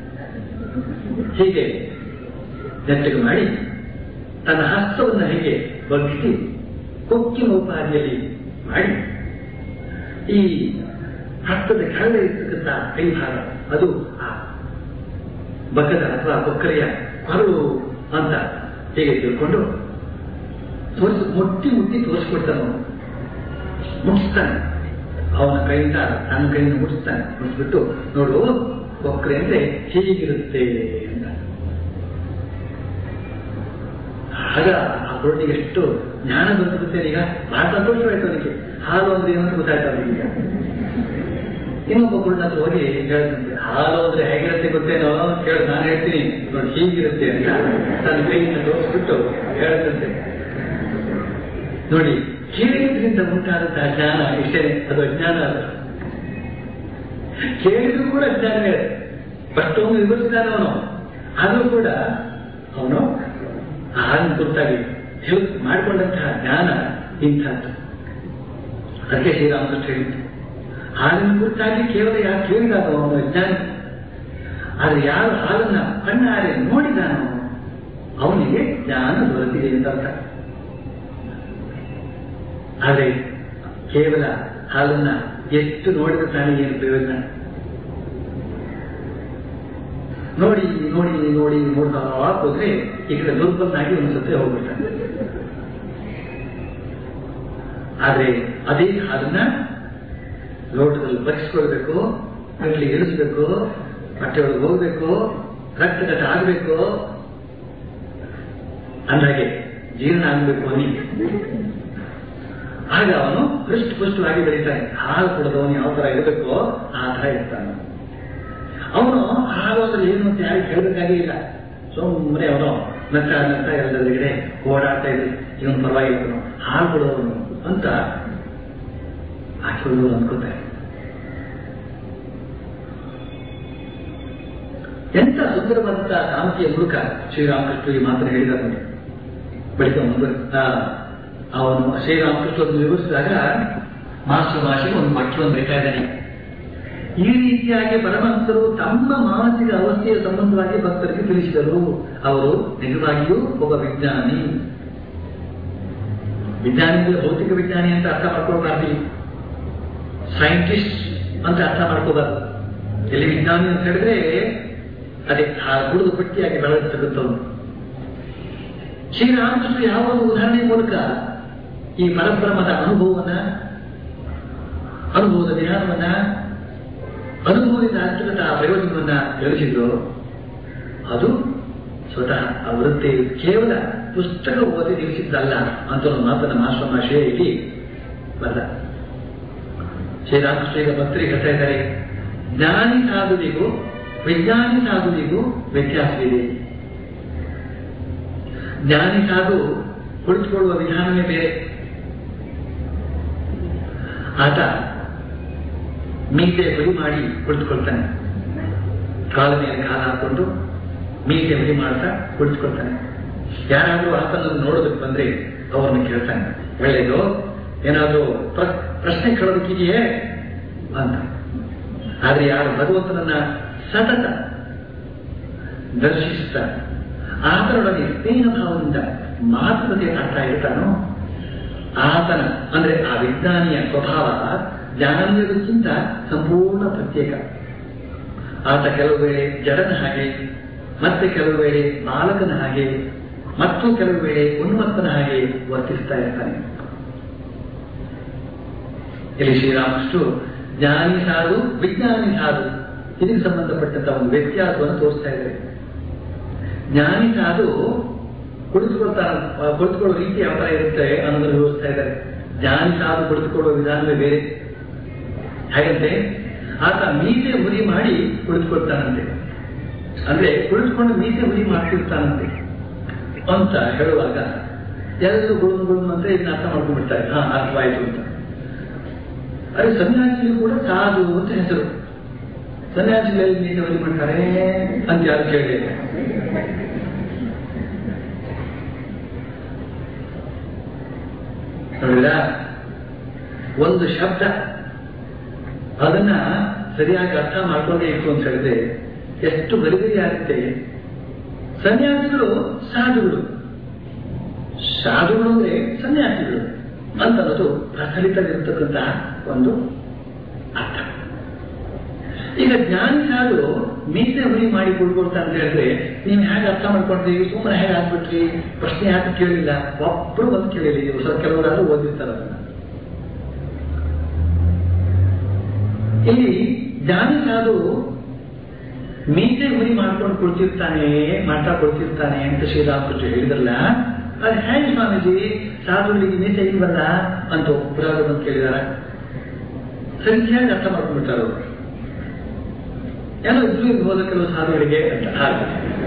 ಹೀಗೆ ನೆಟ್ಟಗೆ ಮಾಡಿ ತನ್ನ ಹಸ್ತವನ್ನು ಹೀಗೆ ಬಗ್ಗಿಸಿ ಕೊಕ್ಕಿನ ಉಪಾದಿಯಲ್ಲಿ ಮಾಡಿ ಈ ಹಸ್ತದ ಕೆಳಗೆ ಇರ್ತಕ್ಕಂಥ ಕೈ ಭಾಗ ಅದು ಆ ಬಗ್ಗದ ಅಥವಾ ಕೊಕ್ಕರೆಯ ಕೊರಳು ಅಂತ ಹೀಗೆ ತಿಳ್ಕೊಂಡು ತೋರಿಸಿ ಮುಟ್ಟಿ ಮುಟ್ಟಿ ತೋರಿಸ್ಕೊಡ್ತಾನೆ ಅವನು ಮುಟ್ಟಿಸ್ತಾನೆ ಅವನ ಕೈಯಿಂದ ತನ್ನ ಕೈಯಿಂದ ಮುಟ್ಟಿಸ್ತಾನೆ ಮುಟ್ಟಿಸ್ಬಿಟ್ಟು ನೋಡು ಕೊಕ್ಕರೆ ಅಂದ್ರೆ ಹೀಗಿರುತ್ತೆ ಅಂತ ಆಗ ಆ ಕುರುಡಿಗೆ ಎಷ್ಟು ಜ್ಞಾನ ಬಂದಿರುತ್ತೆ ಈಗ ಬಹಳ ಸಂತೋಷವಾಯ್ತು ಅವನಿಗೆ ಹಾಲು ಅಂದ್ರೆ ಏನಂತ ಗೊತ್ತಾಯ್ತು ಅವನಿಗೆ ಈಗ ಇನ್ನೊಬ್ಬ ಕುರುಡ ಹತ್ರ ಹೋಗಿ ಹೇಳ್ತಂತೆ ಹಾಲು ಅಂದ್ರೆ ಹೇಗಿರುತ್ತೆ ಗೊತ್ತೇನೋ ಕೇಳಿ ನಾನು ಹೇಳ್ತೀನಿ ನೋಡಿ ಹೀಗಿರುತ್ತೆ ಅಂತ ತನ್ನ ಕೈಯಿಂದ ತೋರಿಸ್ಬಿಟ್ಟು ಹೇಳ್ತಂತೆ ನೋಡಿ ಕೇಳಿದ್ರಿಂದ ಉಂಟಾದಂತಹ ಜ್ಞಾನ ಇಷ್ಟೇನೆ ಅದು ಅಜ್ಞಾನ ಅಲ್ಲ ಕೇಳಿದ್ರು ಕೂಡ ಜ್ಞಾನವೇ ಫಸ್ಟೊಮ್ಮೆ ವಿವರಿಸಿದಾನ ಅವನು ಆದರೂ ಕೂಡ ಅವನು ಹಾಲಿನ ಕುರಿತಾಗಿ ತಿಳಿ ಮಾಡಿಕೊಂಡಂತಹ ಜ್ಞಾನ ಇಂಥದ್ದು ಅದಕ್ಕೆ ಶ್ರೀರಾಮಕೃಷ್ಣ ಹೇಳಿದ್ದು ಹಾಲಿನ ಕುರಿತಾಗಿ ಕೇವಲ ಯಾರು ಕೇಳಿದಾನ ಅವನು ಅಜ್ಞಾನಿ ಆದ್ರೆ ಯಾರು ಹಾಲನ್ನ ಕಣ್ಣಾರೆ ನೋಡಿದಾನೋ ಅವನಿಗೆ ಜ್ಞಾನ ದೊರೆತಿದೆ ಅಂತ ಅರ್ಥ ಆದರೆ ಕೇವಲ ಹಾಲನ್ನ ಎಷ್ಟು ನೋಡಿದ ತಾನೇ ಏನು ಪ್ರಯೋಜನ ನೋಡಿ ನೋಡಿ ನೋಡಿ ನೋಡ್ತಾ ಹೋದ್ರೆ ಈ ಕಡೆ ದುರ್ಬಲನಾಗಿ ಒಂದು ಸತಿ ಹೋಗ್ಬಿಡ್ತಾನೆ ಆದ್ರೆ ಅದೇ ಹಾಲನ್ನ ಲೋಟದಲ್ಲಿ ಬರೆಸ್ಕೊಳ್ಬೇಕು ಕಟ್ಲಿ ಇಳಿಸ್ಬೇಕು ಬಟ್ಟೆ ಒಳಗೆ ಹೋಗ್ಬೇಕು ರಕ್ತಗತ ಆಗಬೇಕು ಅಂದಾಗೆ ಜೀರ್ಣ ಆಗಬೇಕು ಅವನಿಗೆ ಆಗ ಅವನು ಹೃಷ್ಟ ಪುಷ್ಟವಾಗಿ ಬೆಳೀತಾನೆ ಹಾಲು ಕೊಡದವನು ಯಾವ ತರ ಇರಬೇಕೋ ಆ ತರ ಇರ್ತಾನೆ ಅವನು ಹಾಲು ಅಂದ್ರೆ ಏನು ಅಂತ ಯಾರಿಗೆ ಹೇಳಬೇಕಾಗೇ ಇಲ್ಲ ಸುಮ್ಮನೆ ಅವನು ನಕ್ಕ ನಕ್ಕ ಎಲ್ಲದರಿಗೆ ಓಡಾಡ್ತಾ ಇದ್ರಿ ಇವನು ಪರವಾಗಿಲ್ಲ ಹಾಲು ಕೊಡೋವನು ಅಂತ ಆಕೆಗಳು ಅನ್ಕೋತಾರೆ ಎಂತ ಸುಂದರವಾದಂತಹ ಕಾಂತಿಯ ಮೂಲಕ ಶ್ರೀರಾಮಕೃಷ್ಣ ಈ ಮಾತನ್ನು ಹೇಳಿದ ನೋಡಿ ಬಳಿಕ ಮುಂದೆ ಅವನು ಶ್ರೀರಾಮಕೃಷ್ಣ ವಿವರಿಸಿದಾಗ ಮಾಸ್ಟರ್ ಭಾಷೆಗೆ ಒಂದು ವಾಕ್ಯವನ್ನು ಬೇಕಾ ಇದ್ದಾನೆ ಈ ರೀತಿಯಾಗಿ ಪರಮಹಂಸರು ತಮ್ಮ ಮಾನಸಿಕ ಅವಸ್ಥೆಯ ಸಂಬಂಧವಾಗಿ ಭಕ್ತರಿಗೆ ತಿಳಿಸಿದರು ಅವರು ನಿಜವಾಗಿಯೂ ಒಬ್ಬ ವಿಜ್ಞಾನಿ ವಿಜ್ಞಾನಿ ಅಂದ್ರೆ ಭೌತಿಕ ವಿಜ್ಞಾನಿ ಅಂತ ಅರ್ಥ ಮಾಡ್ಕೊಳ್ಬಾರ್ದು ಸೈಂಟಿಸ್ಟ್ ಅಂತ ಅರ್ಥ ಮಾಡ್ಕೋಬಾರ್ದು ಎಲ್ಲಿ ವಿಜ್ಞಾನಿ ಅಂತ ಹೇಳಿದ್ರೆ ಅದೇ ಆ ಗುಡುಗು ಪಟ್ಟಿಯಾಗಿ ಬೆಳೆದಿರ್ತಕ್ಕಂಥವ್ರು ಶ್ರೀರಾಮಕೃಷ್ಣ ಯಾವ ಒಂದು ಉದಾಹರಣೆ ಮೂಲಕ ಈ ಪರಬ್ರಹ್ಮದ ಅನುಭವವನ್ನ ಅನುಭವದ ಜ್ಞಾನವನ್ನ ಅನುಭವದಿಂದ ಆಗ್ತಕ್ಕಂಥ ಪ್ರಯೋಜನವನ್ನ ತಿಳಿಸಿದ್ರು ಅದು ಸ್ವತಃ ಅವರದ್ದೇ ಕೇವಲ ಪುಸ್ತಕ ಓದಿ ತಿಳಿಸಿದ್ದಲ್ಲ ಅಂತ ಒಂದು ಮಾತನ್ನ ಮಾಸ್ವಾಮಾಶಯ ಇಲ್ಲಿ ಬಲ್ಲ ಶ್ರೀರಾಮಕೃಷ್ಣ ಈಗ ಭಕ್ತರಿಗೆ ಹೇಳ್ತಾ ಇದ್ದಾರೆ ಜ್ಞಾನಿ ಸಾಧುವಿಗೂ ವಿಜ್ಞಾನಿ ಸಾಧುವಿಗೂ ವ್ಯತ್ಯಾಸವಿದೆ ಜ್ಞಾನಿ ಸಾಧು ಕುಳಿತುಕೊಳ್ಳುವ ವಿಧಾನವೇ ಬೇರೆ ಆತ ಮೀಸೆ ಬರಿ ಮಾಡಿ ಕುಳಿತುಕೊಳ್ತಾನೆ ಕಾಲ ಮೇಲೆ ಕಾಲ ಹಾಕೊಂಡು ಮೀಸೆ ಬರಿ ಮಾಡ್ತಾ ಕುಳಿತುಕೊಳ್ತಾನೆ ಯಾರಾದ್ರೂ ಆತನನ್ನು ನೋಡೋದಕ್ಕೆ ಬಂದ್ರೆ ಅವರನ್ನು ಕೇಳ್ತಾನೆ ಒಳ್ಳೇದು ಏನಾದ್ರೂ ಪ್ರಶ್ನೆ ಕೇಳೋದಕ್ಕಿದೆಯೇ ಅಂತ ಆದ್ರೆ ಯಾರು ಭಗವಂತನನ್ನ ಸತತ ದರ್ಶಿಸ್ತಾ ಆತನೊಡನೆ ಸ್ನೇಹ ಭಾವದಿಂದ ಮಾತುಕತೆ ಆಡ್ತಾ ಇರ್ತಾನೋ ಆತನ ಅಂದ್ರೆ ಆ ವಿಜ್ಞಾನಿಯ ಸ್ವಭಾವ ಜ್ಞಾನಿಗಳಿಗಿಂತ ಸಂಪೂರ್ಣ ಪ್ರತ್ಯೇಕ ಆತ ಕೆಲವು ವೇಳೆ ಜಡನ ಹಾಗೆ ಮತ್ತೆ ಕೆಲವು ವೇಳೆ ಬಾಲಕನ ಹಾಗೆ ಮತ್ತು ಕೆಲವು ವೇಳೆ ಉನ್ಮತ್ತನ ಹಾಗೆ ವರ್ತಿಸ್ತಾ ಇರ್ತಾನೆ ಇಲ್ಲಿ ಶ್ರೀರಾಮಕೃಷ್ಣರು ಜ್ಞಾನಿ ಸಾಧು ವಿಜ್ಞಾನಿ ಸಾಧು ಇದಕ್ಕೆ ಸಂಬಂಧಪಟ್ಟಂತ ಒಂದು ವ್ಯತ್ಯಾಸವನ್ನು ತೋರಿಸ್ತಾ ಇದ್ದಾರೆ ಜ್ಞಾನಿ ಸಾಧು ಕುಳಿತುಕೊಳ್ತಾ ಕುಳಿತುಕೊಳ್ಳೋ ರೀತಿ ಯಾವ ತರ ಇರುತ್ತೆ ಅನ್ನೋದನ್ನು ವಿವರಿಸ್ತಾ ಇದ್ದಾರೆ ಜ್ಞಾನಿ ಸಾಧು ಕುಳಿತುಕೊಳ್ಳುವ ವಿಧಾನವೇ ಬೇರೆ ಹಾಗಂತೆ ಆತ ಮೀಸೆ ಹುರಿ ಮಾಡಿ ಕುಳಿತುಕೊಳ್ತಾನಂತೆ ಅಂದ್ರೆ ಕುಳಿತುಕೊಂಡು ಮೀಸೆ ಹುರಿ ಮಾಡ್ತಿರ್ತಾನಂತೆ ಅಂತ ಹೇಳುವಾಗ ಎಲ್ಲರೂ ಗುಳುಮ್ ಗುಳುಮ್ ಅಂತ ಇದನ್ನ ಅರ್ಥ ಮಾಡ್ಕೊಂಡ್ಬಿಡ್ತಾರೆ ಹಾ ಅರ್ಥವಾಯ್ತು ಅಂತ ಅದೇ ಸನ್ಯಾಸಿಗಳು ಕೂಡ ಸಾಧು ಅಂತ ಹೆಸರು ಸನ್ಯಾಸಿಗಳಲ್ಲಿ ಮೀಸೆ ಹುರಿ ಮಾಡ್ತಾರೆ ಅಂತ ಯಾರು ಕೇಳಿಲ್ಲ ನೋಡಿದ್ರ ಒಂದು ಶಬ್ದ ಅದನ್ನ ಸರಿಯಾಗಿ ಅರ್ಥ ಮಾಡ್ಕೊಂಡೇ ಇತ್ತು ಅಂತ ಹೇಳಿದ್ರೆ ಎಷ್ಟು ಗರಿಗರಿ ಆಗುತ್ತೆ ಸನ್ಯಾಸಿಗಳು ಸಾಧುಗಳು ಸಾಧುಗಳು ಅಂದ್ರೆ ಸನ್ಯಾಸಿಗಳು ಅಂತ ಅನ್ನೋದು ಪ್ರಚಲಿತವಿರತಕ್ಕಂತಹ ಒಂದು ಅರ್ಥ ಈಗ ಜ್ಞಾನಿ ಸಾಧು ಮೀಸೆ ಹುರಿ ಮಾಡಿ ಕುಳ್ಕೊಳ್ತಾ ಅಂತ ಹೇಳಿದ್ರೆ ನೀವು ಹೇಗೆ ಅರ್ಥ ಮಾಡ್ಕೊಂಡ್ರಿ ಸುಮ್ಮನೆ ಹೇಗೆ ಆಗ್ಬಿಟ್ರಿ ಪ್ರಶ್ನೆ ಯಾಕೆ ಕೇಳಿಲ್ಲ ಒಬ್ರು ಬಂದು ಕೇಳಿಲ್ಲ ನೀವು ಸ್ವಲ್ಪ ಕೆಲವರಾದ್ರೂ ಓದಿರ್ತಾರ ಅದನ್ನ ಇಲ್ಲಿ ಜ್ಞಾನಿ ಸಾಧು ಮೀಸೆ ಹುರಿ ಮಾಡ್ಕೊಂಡು ಕೊಡ್ತಿರ್ತಾನೆ ಮಾಡ್ತಾ ಕೊಡ್ತಿರ್ತಾನೆ ಅಂತ ಶ್ರೀರಾಮಕೃಷ್ಣ ಹೇಳಿದ್ರಲ್ಲ ಅದು ಹೇಗೆ ಸ್ವಾಮೀಜಿ ಸಾಧುಗಳಿಗೆ ಮೀಸೆ ಇಲ್ವಲ್ಲ ಅಂತ ಒಬ್ಬರಾದ್ರು ಬಂದು ಕೇಳಿದಾರ ಸರಿಯಾಗಿ ಅರ್ಥ ಮಾಡ್ಕೊಂಡ್ಬಿಟ್ಟಾರ ಅವರು ಏನೋ ಇದ್ರು ಇರ್ಬೋದು ಕೆಲವು ಸಾಧುಗಳಿಗೆ ಅಂತ ಹಾಗೆ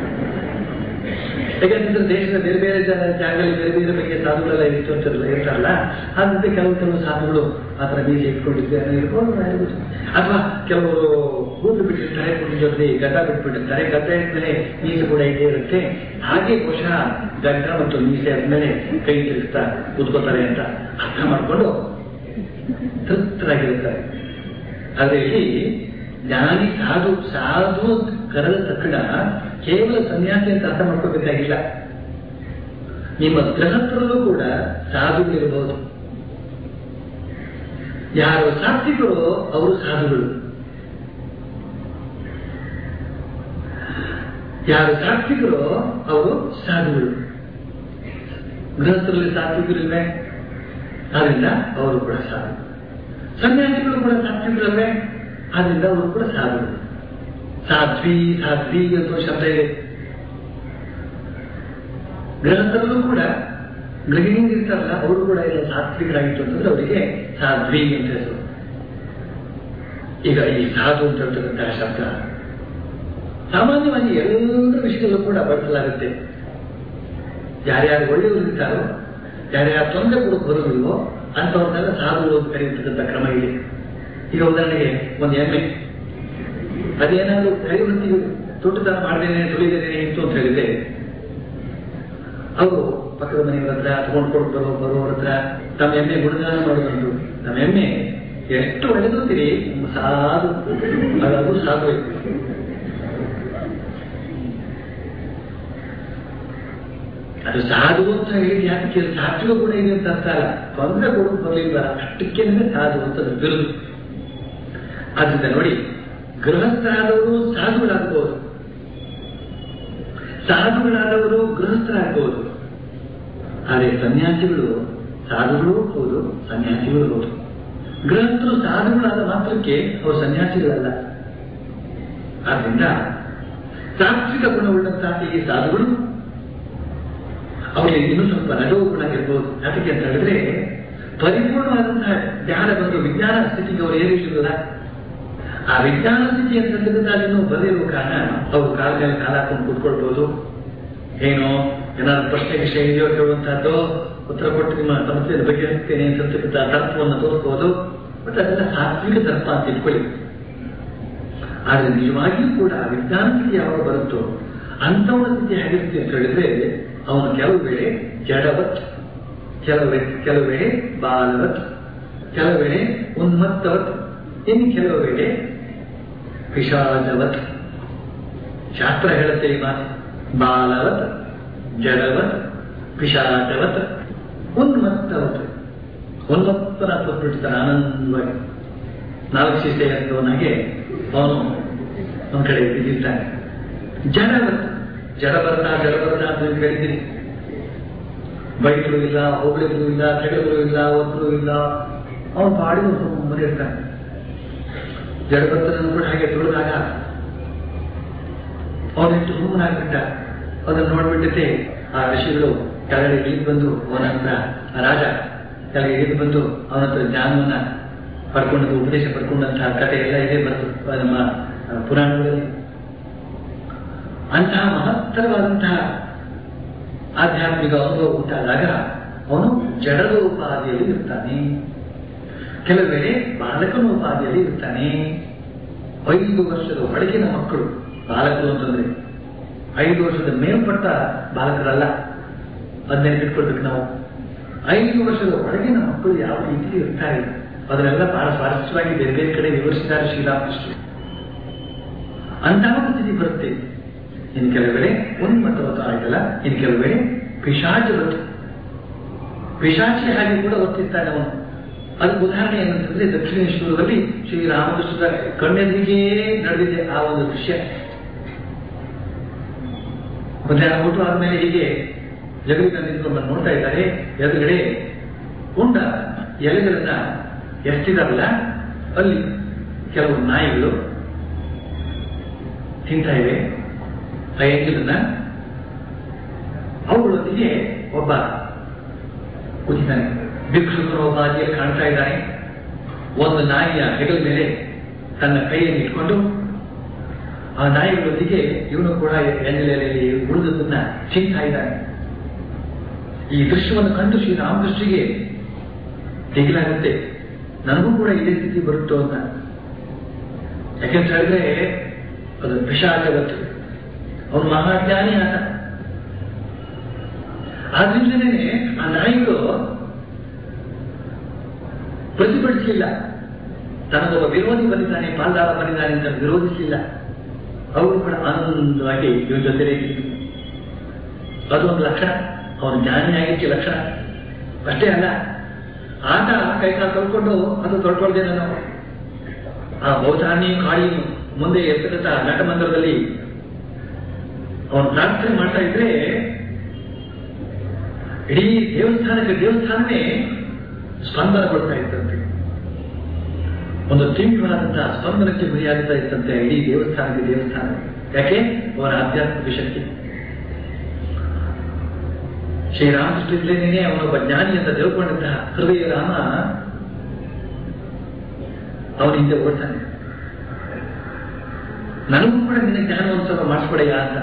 ಯಾಕಂದ್ರೆ ದೇಶದ ಬೇರೆ ಬೇರೆ ಜನ- ಜಾಗದಲ್ಲಿ ಬೇರೆ ಬೇರೆ ಬಗ್ಗೆ ಸಾಧುಗಳೆಲ್ಲ ಇತ್ತು ಅಂತಾರಲ್ಲ ಇರ್ತಾರಲ್ಲ ಹಾಗಂದ್ರೆ ಕೆಲವು ಕೆಲವು ಸಾಧುಗಳು ಆ ಥರ ಬೀಜ ಇಟ್ಕೊಂಡಿದ್ದೆ ಇರ್ಬೋದು ಹೇಳ್ಬೋದು. ಅಥವಾ ಕೆಲವರು ಕೂತು ಬಿಟ್ಟಿರ್ತಾರೆ ಕುಟುಂಬ ಜೊತೆ ಗಡ್ಡ ಬಿಟ್ಬಿಟ್ಟಿರ್ತಾರೆ ಗಡ್ಡ ಇದ್ಮೇಲೆ ಮೀಸೆ ಕೂಡ ಇದ್ದೇ ಇರುತ್ತೆ ಹಾಗೆ ಬಹುಶಃ ಗಡ್ಡ ಮತ್ತು ಮೀಸೆ ಆದ್ಮೇಲೆ ಕೈ ತಿರುಗಿಸ್ತಾ ಕೂತ್ಕೋತಾರೆ ಅಂತ ಅರ್ಥ ಮಾಡಿಕೊಂಡು ತೃಪ್ತರಾಗಿರುತ್ತಾರೆ ಆದ್ರೆ ಇಲ್ಲಿ ಜ್ಞಾನಿ ಸಾಧು ಸಾಧು ಅಂತ ಕರೆದ ತಕ್ಷಣ ಕೇವಲ ಸನ್ಯಾಸಿ ಅಂತ ಅರ್ಥ ಮಾಡ್ಕೋಬೇಕಾಗಿಲ್ಲ ನಿಮ್ಮ ಗೃಹಸ್ಥರಲ್ಲೂ ಕೂಡ ಸಾಧುಗಳಿರಬಹುದು ಯಾರು ಸಾತ್ವಿಕರು ಅವರು ಸಾಧುಗಳು ಯಾರು ಸಾತ್ವಿಕರು ಅವರು ಸಾಧುಗಳು ಗೃಹಸ್ಥರಲ್ಲಿ ಸಾತ್ವಿಕರಿಲ್ವೇ ಆದ್ರಿಂದ ಅವರು ಕೂಡ ಸಾಧು ಸನ್ಯಾಸಿಗಳು ಕೂಡ ಸಾತ್ವಿಕರಲ್ವೇ ಆದ್ರಿಂದ ಅವರು ಕೂಡ ಸಾಧುಗಳು ಸಾಧ್ವಿ ಸಾಧ್ವಿ ಅಂತ ಒಂದು ಶಬ್ದ ಇದೆ ಗೃಹಸ್ಥರಲ್ಲೂ ಕೂಡ ಗೃಹಿಣಿಯಿಂದ ಇರ್ತಾರಲ್ಲ ಅವರು ಕೂಡ ಎಲ್ಲ ಸಾತ್ವಿಕರಾಗಿತ್ತು ಅಂತಂದ್ರೆ ಅವರಿಗೆ ಸಾಧ್ವಿ ಅಂತ ಹೆಸರು ಈಗ ಈ ಸಾಧು ಅಂತ ಹೇಳ್ತಕ್ಕಂತಹ ಶಬ್ದ ಸಾಮಾನ್ಯವಾಗಿ ಎಲ್ಲರ ವಿಷಯದಲ್ಲೂ ಕೂಡ ಬಳಸಲಾಗುತ್ತೆ ಯಾರ್ಯಾರು ಒಳ್ಳೆಯವರು ಇರ್ತಾರೋ ಯಾರ್ಯಾರು ತೊಂದರೆ ಕೊಡೋಕೆ ಬರೋದಿಲ್ವೋ ಅಂಥವ್ರನ್ನೆಲ್ಲ ಸಾಧುಗಳು ಅಂತ ಕರೆಯತಕ್ಕಂಥ ಕ್ರಮ ಇದೆ ಈಗ ಉದಾಹರಣೆಗೆ ಒಂದು ಎಮ್ಮೆ ಅದೇನಾದ್ರೂ ಕೈ ಹೊತ್ತಿಗೆ ತೊಟ್ಟುತನ ಮಾಡ್ದೇನೆ ತುಳಿದೇನೆ ಇತ್ತು ಅಂತ ಹೇಳಿದ್ರೆ ಅವರು ಪಕ್ಕದ ಮನೆಯವರ ಹತ್ರ ತಗೊಂಡು ಕೊಟ್ಟು ಬರೋ ಬರೋರ ಹತ್ರ ತಮ್ಮ ಎಮ್ಮೆ ಗುಣಗಾನ ಮಾಡೋದಂತು ನಮ್ಮ ಎಮ್ಮೆ ಎಷ್ಟು ಒಳ್ಳೆದಂತೀರಿ ಸಾಧು ಅದು ಸಾಧು ಐತಿ ಅದು ಸಾಧು ಅಂತ ಹೇಳಿ ಯಾಕೆ ಸಾತ್ವಿಕ ಗುಣ ಇದೆ ಅಂತ ಅರ್ಥ ಅಲ್ಲ ತೊಂದರೆ ಕೊಡೋದು ಬರಲಿಲ್ಲ ಅಷ್ಟಕ್ಕೆ ಸಾಧು ಅಂತ ಅದು ಬಿರುದು ಆದ್ರಿಂದ ನೋಡಿ ಗೃಹಸ್ಥರಾದವರು ಸಾಧುಗಳಾಗಬಹುದು ಸಾಧುಗಳಾದವರು ಗೃಹಸ್ಥರಾಗಬಹುದು ಆದರೆ ಸನ್ಯಾಸಿಗಳು ಸಾಧುಗಳು ಹೌದು ಸನ್ಯಾಸಿಗಳು ಹೌದು ಗೃಹಸ್ಥರು ಸಾಧುಗಳಾದ ಮಾತ್ರಕ್ಕೆ ಅವರು ಸನ್ಯಾಸಿಗಳಲ್ಲ ಆದ್ರಿಂದ ಸಾತ್ವಿಕ ಗುಣವುಳ್ಳಂತಹ ಈ ಸಾಧುಗಳು ಅವರಿಗೆ ಇನ್ನೂ ಸ್ವಲ್ಪ ರಜೋ ಗುಣ ಇರ್ಬೋದು ಯಾಕೆ ಅಂತ ಹೇಳಿದ್ರೆ ಪರಿಪೂರ್ಣವಾದಂತಹ ಜ್ಞಾನ ಬಂದು ವಿಜ್ಞಾನ ಸ್ಥಿತಿಗೆ ಅವರು ಏರಿಸಿರಲ್ಲ ಆ ವಿಜ್ಞಾನ ಸ್ಥಿತಿ ಅಂತಕ್ಕಂಥದ್ದನ್ನು ಬರೆದಿರುವ ಕಾರಣ ಅವರು ಕಾಲ ಮೇಲೆ ಕಾಲ ಹಾಕೊಂಡು ಕೂತ್ಕೊಳ್ಬಹುದು ಏನೋ ಏನಾದ್ರು ಪ್ರಶ್ನೆ ವಿಷಯ ಇದೆಯೋ ಕೇಳುವಂತಹದ್ದು ಉತ್ತರ ಕೊಟ್ಟು ನಿಮ್ಮ ಸಮಸ್ಯೆಯ ಬಗೆಹರಿಸ್ತೇನೆ ಅಂತಕ್ಕಂಥ ತರ್ಪವನ್ನು ತೋರಿಸಬಹುದು ಬಟ್ ಅದೆಲ್ಲ ಸಾತ್ವಿಕ ತರ್ಪ ಅಂತ ಇಟ್ಕೊಳ್ಳಿ ಆದ್ರೆ ನಿಜವಾಗಿಯೂ ಕೂಡ ವಿಜ್ಞಾನ ಸ್ಥಿತಿ ಯಾವಾಗ ಬರುತ್ತೋ ಅಂಥವನ ಸ್ಥಿತಿ ಹೇಗಿರುತ್ತೆ ಅಂತ ಹೇಳಿದ್ರೆ ಅವನು ಕೆಲವು ವೇಳೆ ಜಡವತ್ ಕೆಲವು ಕೆಲವು ವೇಳೆ ಬಾಲವತ್ ಕೆಲವು ವೇಳೆ ಉನ್ಮತ್ತವತ್ ಇನ್ನು ಕೆಲವು ವೇಳೆ ವಿಷಾದವತ್ ಶಾಸ್ತ್ರ ಹೇಳುತ್ತೆ ಈ ಮಾತು ಬಾಲವತ್ ಜಡವತ್ ವಿಷಾದವತ್ ಉನ್ಮತ್ತವತ್ ಉನ್ಮತ್ತನ ಕೊಟ್ಬಿಡ್ತಾನೆ ಆನಂದವಾಗಿ ನಾಲ್ಕು ಸೀಸೆ ಅಂತವನಾಗೆ ಅವನು ಒಂದ್ ಕಡೆ ಬಿದ್ದಿರ್ತಾನೆ ಜಡ ಜಡ ಬರ್ತಾ ಜಡ ಬರ್ತಾ ಅಂತ ನೀವು ಕೇಳಿದ್ದೀರಿ ಬೈಕ್ಗಳು ಇಲ್ಲ ಹೋಗ್ಲಿಗಳು ಇಲ್ಲ ತೆಗೆಗಳು ಇಲ್ಲ ಒಬ್ಬರು ಇಲ್ಲ ಅವನು ಪಾಡಿಗೆ ಸುಮ್ಮನೆ ಇರ್ತಾನೆ ಜಡ ಬರ್ತಾನೆ ಕೂಡ ಹಾಗೆ ತುಳಿದಾಗ ಅವನಿಟ್ಟು ಸುಮ್ಮನಾಗ್ಬಿಟ್ಟ ಅದನ್ನು ನೋಡ್ಬಿಟ್ಟಿದ್ದೆ ಆ ಋಷಿಗಳು ಕೆಳಗಡೆ ಇಳಿದು ಬಂದು ಅವನ ಹತ್ರ ಆ ರಾಜ ಕೆಳಗೆ ಇಳಿದು ಬಂದು ಅವನ ಹತ್ರ ಜ್ಞಾನವನ್ನ ಪಡ್ಕೊಂಡದ್ದು ಉಪದೇಶ ಪಡ್ಕೊಂಡಂತಹ ಕಥೆ ಎಲ್ಲ ಇದೆ ಬಂತು ನಮ್ಮ ಆ, ಪುರಾಣಗಳಲ್ಲಿ ಅಂತಹ ಮಹತ್ತರವಾದಂತಹ ಆಧ್ಯಾತ್ಮಿಕ ಅನುಭವ ಉಂಟಾದಾಗ ಅವನು ಜಡದ ಉಪಾದಿಯಲ್ಲಿ ಇರ್ತಾನೆ ಕೆಲವು ವೇಳೆ ಬಾಲಕನ ಉಪಾದಿಯಲ್ಲಿ ಇರ್ತಾನೆ ಐದು ವರ್ಷದ ಒಳಗಿನ ಮಕ್ಕಳು ಬಾಲಕರು ಅಂತಂದ್ರೆ ಐದು ವರ್ಷದ ಮೇಲ್ಪಟ್ಟ ಬಾಲಕರಲ್ಲ ಅದನ್ನೇ ಇಟ್ಕೊಳ್ಬೇಕು ನಾವು ಐದು ವರ್ಷದ ಒಳಗಿನ ಮಕ್ಕಳು ಯಾವ ರೀತಿ ಇರ್ತಾರೆ ಅದನ್ನೆಲ್ಲ ಬಹಳ ಸ್ವಾರಸ್ಯವಾಗಿ ಬೇರೆ ಬೇರೆ ಕಡೆ ವಿವರಿಸಿದ್ದಾರೆ ಶ್ರೀರಾಮಕೃಷ್ಣ ಅಂತಹ ಒಂದು ಸ್ಥಿತಿ ಬರುತ್ತೆ ಇನ್ನು ಕೆಲವು ವೇಳೆ ಉನ್ಮತ್ತವತ್ತು ಆಯ್ತಲ್ಲ ಇನ್ನು ಕೆಲವು ವೇಳೆ ಪಿಶಾಚ ಬರುತ್ತೆ ಪಿಶಾಚಿ ಹಾಗೆ ಕೂಡ ವರ್ತಿಸ್ತಾನೆ ಅವನು ಅದಕ್ಕೆ ಉದಾಹರಣೆ ಏನಂತಂದ್ರೆ ದಕ್ಷಿಣೇಶ್ವರದಲ್ಲಿ ಶ್ರೀರಾಮಕೃಷ್ಣರ ಕಣ್ಣೆದುರಿಗೆ ನಡೆದಿದೆ ಆ ಒಂದು ದೃಶ್ಯ ಮಧ್ಯಾಹ್ನ ಊಟ ಆದ್ಮೇಲೆ ಹೀಗೆ ಜಗಲಿನ ನಿಂತ್ಕೊಂಡು ನೋಡ್ತಾ ಇದ್ದಾರೆ ಎದುರುಗಡೆ ಉಂಡ ಎಲೆಗಳನ್ನ ಎಷ್ಟಿದಾರಲ್ಲ ಅಲ್ಲಿ ಕೆಲವು ನಾಯಿಗಳು ತಿಂತಾ ಇವೆ ಆ ಎಂಜಲನ್ನ ಅವುಗಳೊಂದಿಗೆ ಒಬ್ಬ ಕೂತಿದ್ದಾನೆ ಭಿಕ್ಷುಕರು ಒಬ್ಬ ಹಾದಿಯಲ್ಲಿ ಕಾಣ್ತಾ ಇದ್ದಾನೆ ಒಂದು ನಾಯಿಯ ಹೆಗಲ ಮೇಲೆ ತನ್ನ ಕೈಯನ್ನು ಇಟ್ಕೊಂಡು ಆ ನಾಯಿಗಳೊಂದಿಗೆ ಇವನು ಕೂಡ ಎಂಜಲೆಯಲ್ಲಿ ಉಳಿದದನ್ನ ತಿಂತಾ ಇದ್ದಾನೆ ಈ ದೃಶ್ಯವನ್ನು ಕಂಡು ಶ್ರೀರಾಮಕೃಷ್ಣಿಗೆ ದಿಗಿಲಾಗುತ್ತೆ ನನಗೂ ಕೂಡ ಇದೇ ಸ್ಥಿತಿ ಬರುತ್ತೋ ಅಂತ ಯಾಕೆಂತ ಹೇಳಿದ್ರೆ ಅದು ಪಿಶಾಚವತ್ತು ಅವನು ಮಹಾಜ್ಞಾನಿ ಆತ ಆದ್ರಿಂದಲೇ ಆ ನಾಯಿಗಳು ಪ್ರತಿಭಟಿಸಲಿಲ್ಲ ತನಗೊಬ್ಬ ವಿರೋಧಿ ಬಂದಿದ್ದಾನೆ ಪಾಲ್ದಾರ ಬಂದಿದ್ದಾನೆ ಅಂತ ವಿರೋಧಿಸಲಿಲ್ಲ ಅವರು ಕೂಡ ಆನಂದವಾಗಿ ಇವರ ಜೊತೆಲೇ ಇದ್ರು ಅದೊಂದು ಲಕ್ಷಣ ಅವನು ಜ್ಞಾನಿಯಾಗಿಕ್ಕೆ ಲಕ್ಷಣ ಅಷ್ಟೇ ಅಲ್ಲ ಆತ ಕೈ ಕಾಲು ತೊಳ್ಕೊಂಡು ಅದು ತೊಳ್ಕೊಳ್ದೆ ನಾನು ಆ ಬಹುಧಾನ್ಯ ಕಾಳಿ ಮುಂದೆ ಎತ್ತರದ ನಟಮಂದಿರದಲ್ಲಿ ಅವನು ಪ್ರಾರ್ಥನೆ ಮಾಡ್ತಾ ಇದ್ರೆ ಇಡೀ ದೇವಸ್ಥಾನಕ್ಕೆ ದೇವಸ್ಥಾನವೇ ಸ್ಪಂದನ ಕೊಡ್ತಾ ಇತ್ತಂತೆ ಒಂದು ತೀವ್ರವಾದಂತಹ ಸ್ಪಂದನಕ್ಕೆ ಗುರಿಯಾಗುತ್ತಾ ಇತ್ತಂತೆ ಇಡೀ ದೇವಸ್ಥಾನಕ್ಕೆ ದೇವಸ್ಥಾನ ಯಾಕೆ ಅವರ ಆಧ್ಯಾತ್ಮಿಕ ಶಕ್ತಿ ಶ್ರೀರಾಮಕೃಷ್ಣನಿಂದಲೇ ಅವನೊಬ್ಬ ಜ್ಞಾನಿ ಅಂತ ತಿಳ್ಕೊಂಡಂತಹ ಹೃದಯ ರಾಮ ಅವನ ಹಿಂದೆ ಓಡ್ತಾನೆ ನನಗೂ ಕೂಡ ನಿನ್ನ ಜ್ಞಾನವನ್ನು ಸ್ವಲ್ಪ ಮಾಡಿಸ್ಕೊಡೆಯಾ ಅಂತ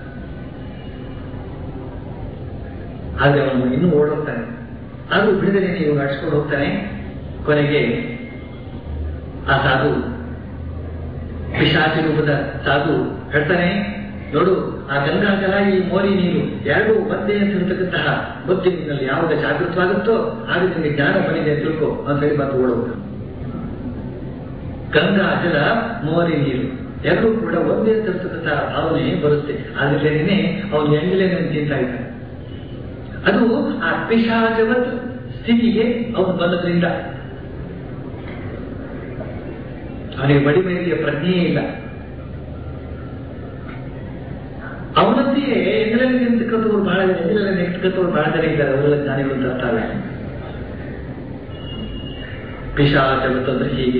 ಆದ್ರೆ ಅವನು ಇನ್ನೂ ಓಡೋಗ್ತಾನೆ ಆದ್ರೂ ಬಿಡದೆ ನೀವು ನಡ್ಸ್ಕೊಂಡು ಹೋಗ್ತಾನೆ ಕೊನೆಗೆ ಆ ಸಾಧು ಪಿಶಾಚಿ ರೂಪದ ಸಾಧು ಹೇಳ್ತಾನೆ ನೋಡು ಆ ಗಂಗಾ ಜಲ ಈ ಮೋರಿ ನೀರು ಎರಡು ಒಂದೇ ಅಂತ ಇರತಕ್ಕಂತಹ ಬುದ್ಧಿ ನಿನ್ನಲ್ಲಿ ಯಾವಾಗ ಜಾಗೃತವಾಗುತ್ತೋ ಆಗ ನಿಮಗೆ ಜ್ಞಾನ ಬಂದಿದೆ ಅಂತ ತಿಳ್ಕೊ ಅಂತ ಹೇಳಿ ಮತ್ತೆ ಓಡೋದು ಗಂಗಾ ಜಲ ಮೋರಿ ನೀರು ಎರಡೂ ಕೂಡ ಒಂದೇ ಅಂತ ಇರತಕ್ಕಂತಹ ಭಾವನೆ ಬರುತ್ತೆ ಆದ್ರಿಂದಲೇ ಅವನು ಎಂಜಲೇನೆ ತಿಂತಾ ಇದ್ದಾನೆ ಅದು ಆ ಪಿಶಾಚವತ್ ಸ್ಥಿತಿಗೆ ಅವನು ಬಂದದ್ರಿಂದ ಅವನಿಗೆ ಬಡಿಮೇಲಿಯ ಪ್ರಜ್ಞೆಯೇ ಇಲ್ಲ ಅವನಂತೆಯೇ ಎಂಜಲಲ್ಲಿ ನಿಂತಕ್ಕಂಥವ್ರು ಬಹಳ ಎಂಜಲಲ್ಲಿ ನಿಂತಕ್ಕಂಥವ್ರು ಬಹಳ ಜನ ಇದ್ದಾರೆ ಅವರೆಲ್ಲ ಜ್ಞಾನಿಗಳು ಅಂತ ಅರ್ಥ ಆಗಲ್ಲ ಪಿಶಾಚವತ್ ಅಂದ್ರೆ ಹೀಗೆ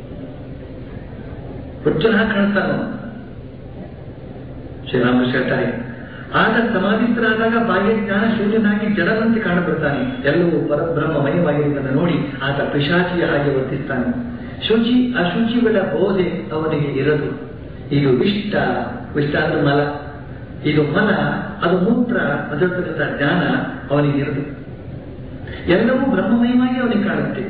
ಹುಚ್ಚನ ಕಾಣಿಸ್ತಾನ ಶ್ರೀರಾಮಕೃಷ್ಣ ಹೇಳ್ತಾರೆ ಆಗ ಸಮಾಧಿಸ್ಥರಾದಾಗ ಬಾಹ್ಯ ಜ್ಞಾನ ಶೂನ್ಯನಾಗಿ ಜಡದಂತೆ ಕಾಣಬರ್ತಾನೆ ಎಲ್ಲವೂ ಪರಬ್ರಹ್ಮಮಯವಾಗಿರುವುದನ್ನು ನೋಡಿ ಆತ ಪಿಶಾಚಿಯ ಹಾಗೆ ವರ್ತಿಸ್ತಾನೆ ಶುಚಿ ಅಶುಚಿಗಳ ಬೋಧೆ ಅವನಿಗೆ ಇರದು ಇದು ಇಷ್ಟ ಇಷ್ಟ ಅಂದ್ರೆ ಮಲ ಇದು ಮಲ ಅದು ಮೂತ್ರ ಅದರತಕ್ಕಂಥ ಜ್ಞಾನ ಅವನಿಗೆ ಇರದು ಎಲ್ಲವೂ ಬ್ರಹ್ಮಮಯವಾಗಿ ಅವನಿಗೆ ಕಾಣುತ್ತೆ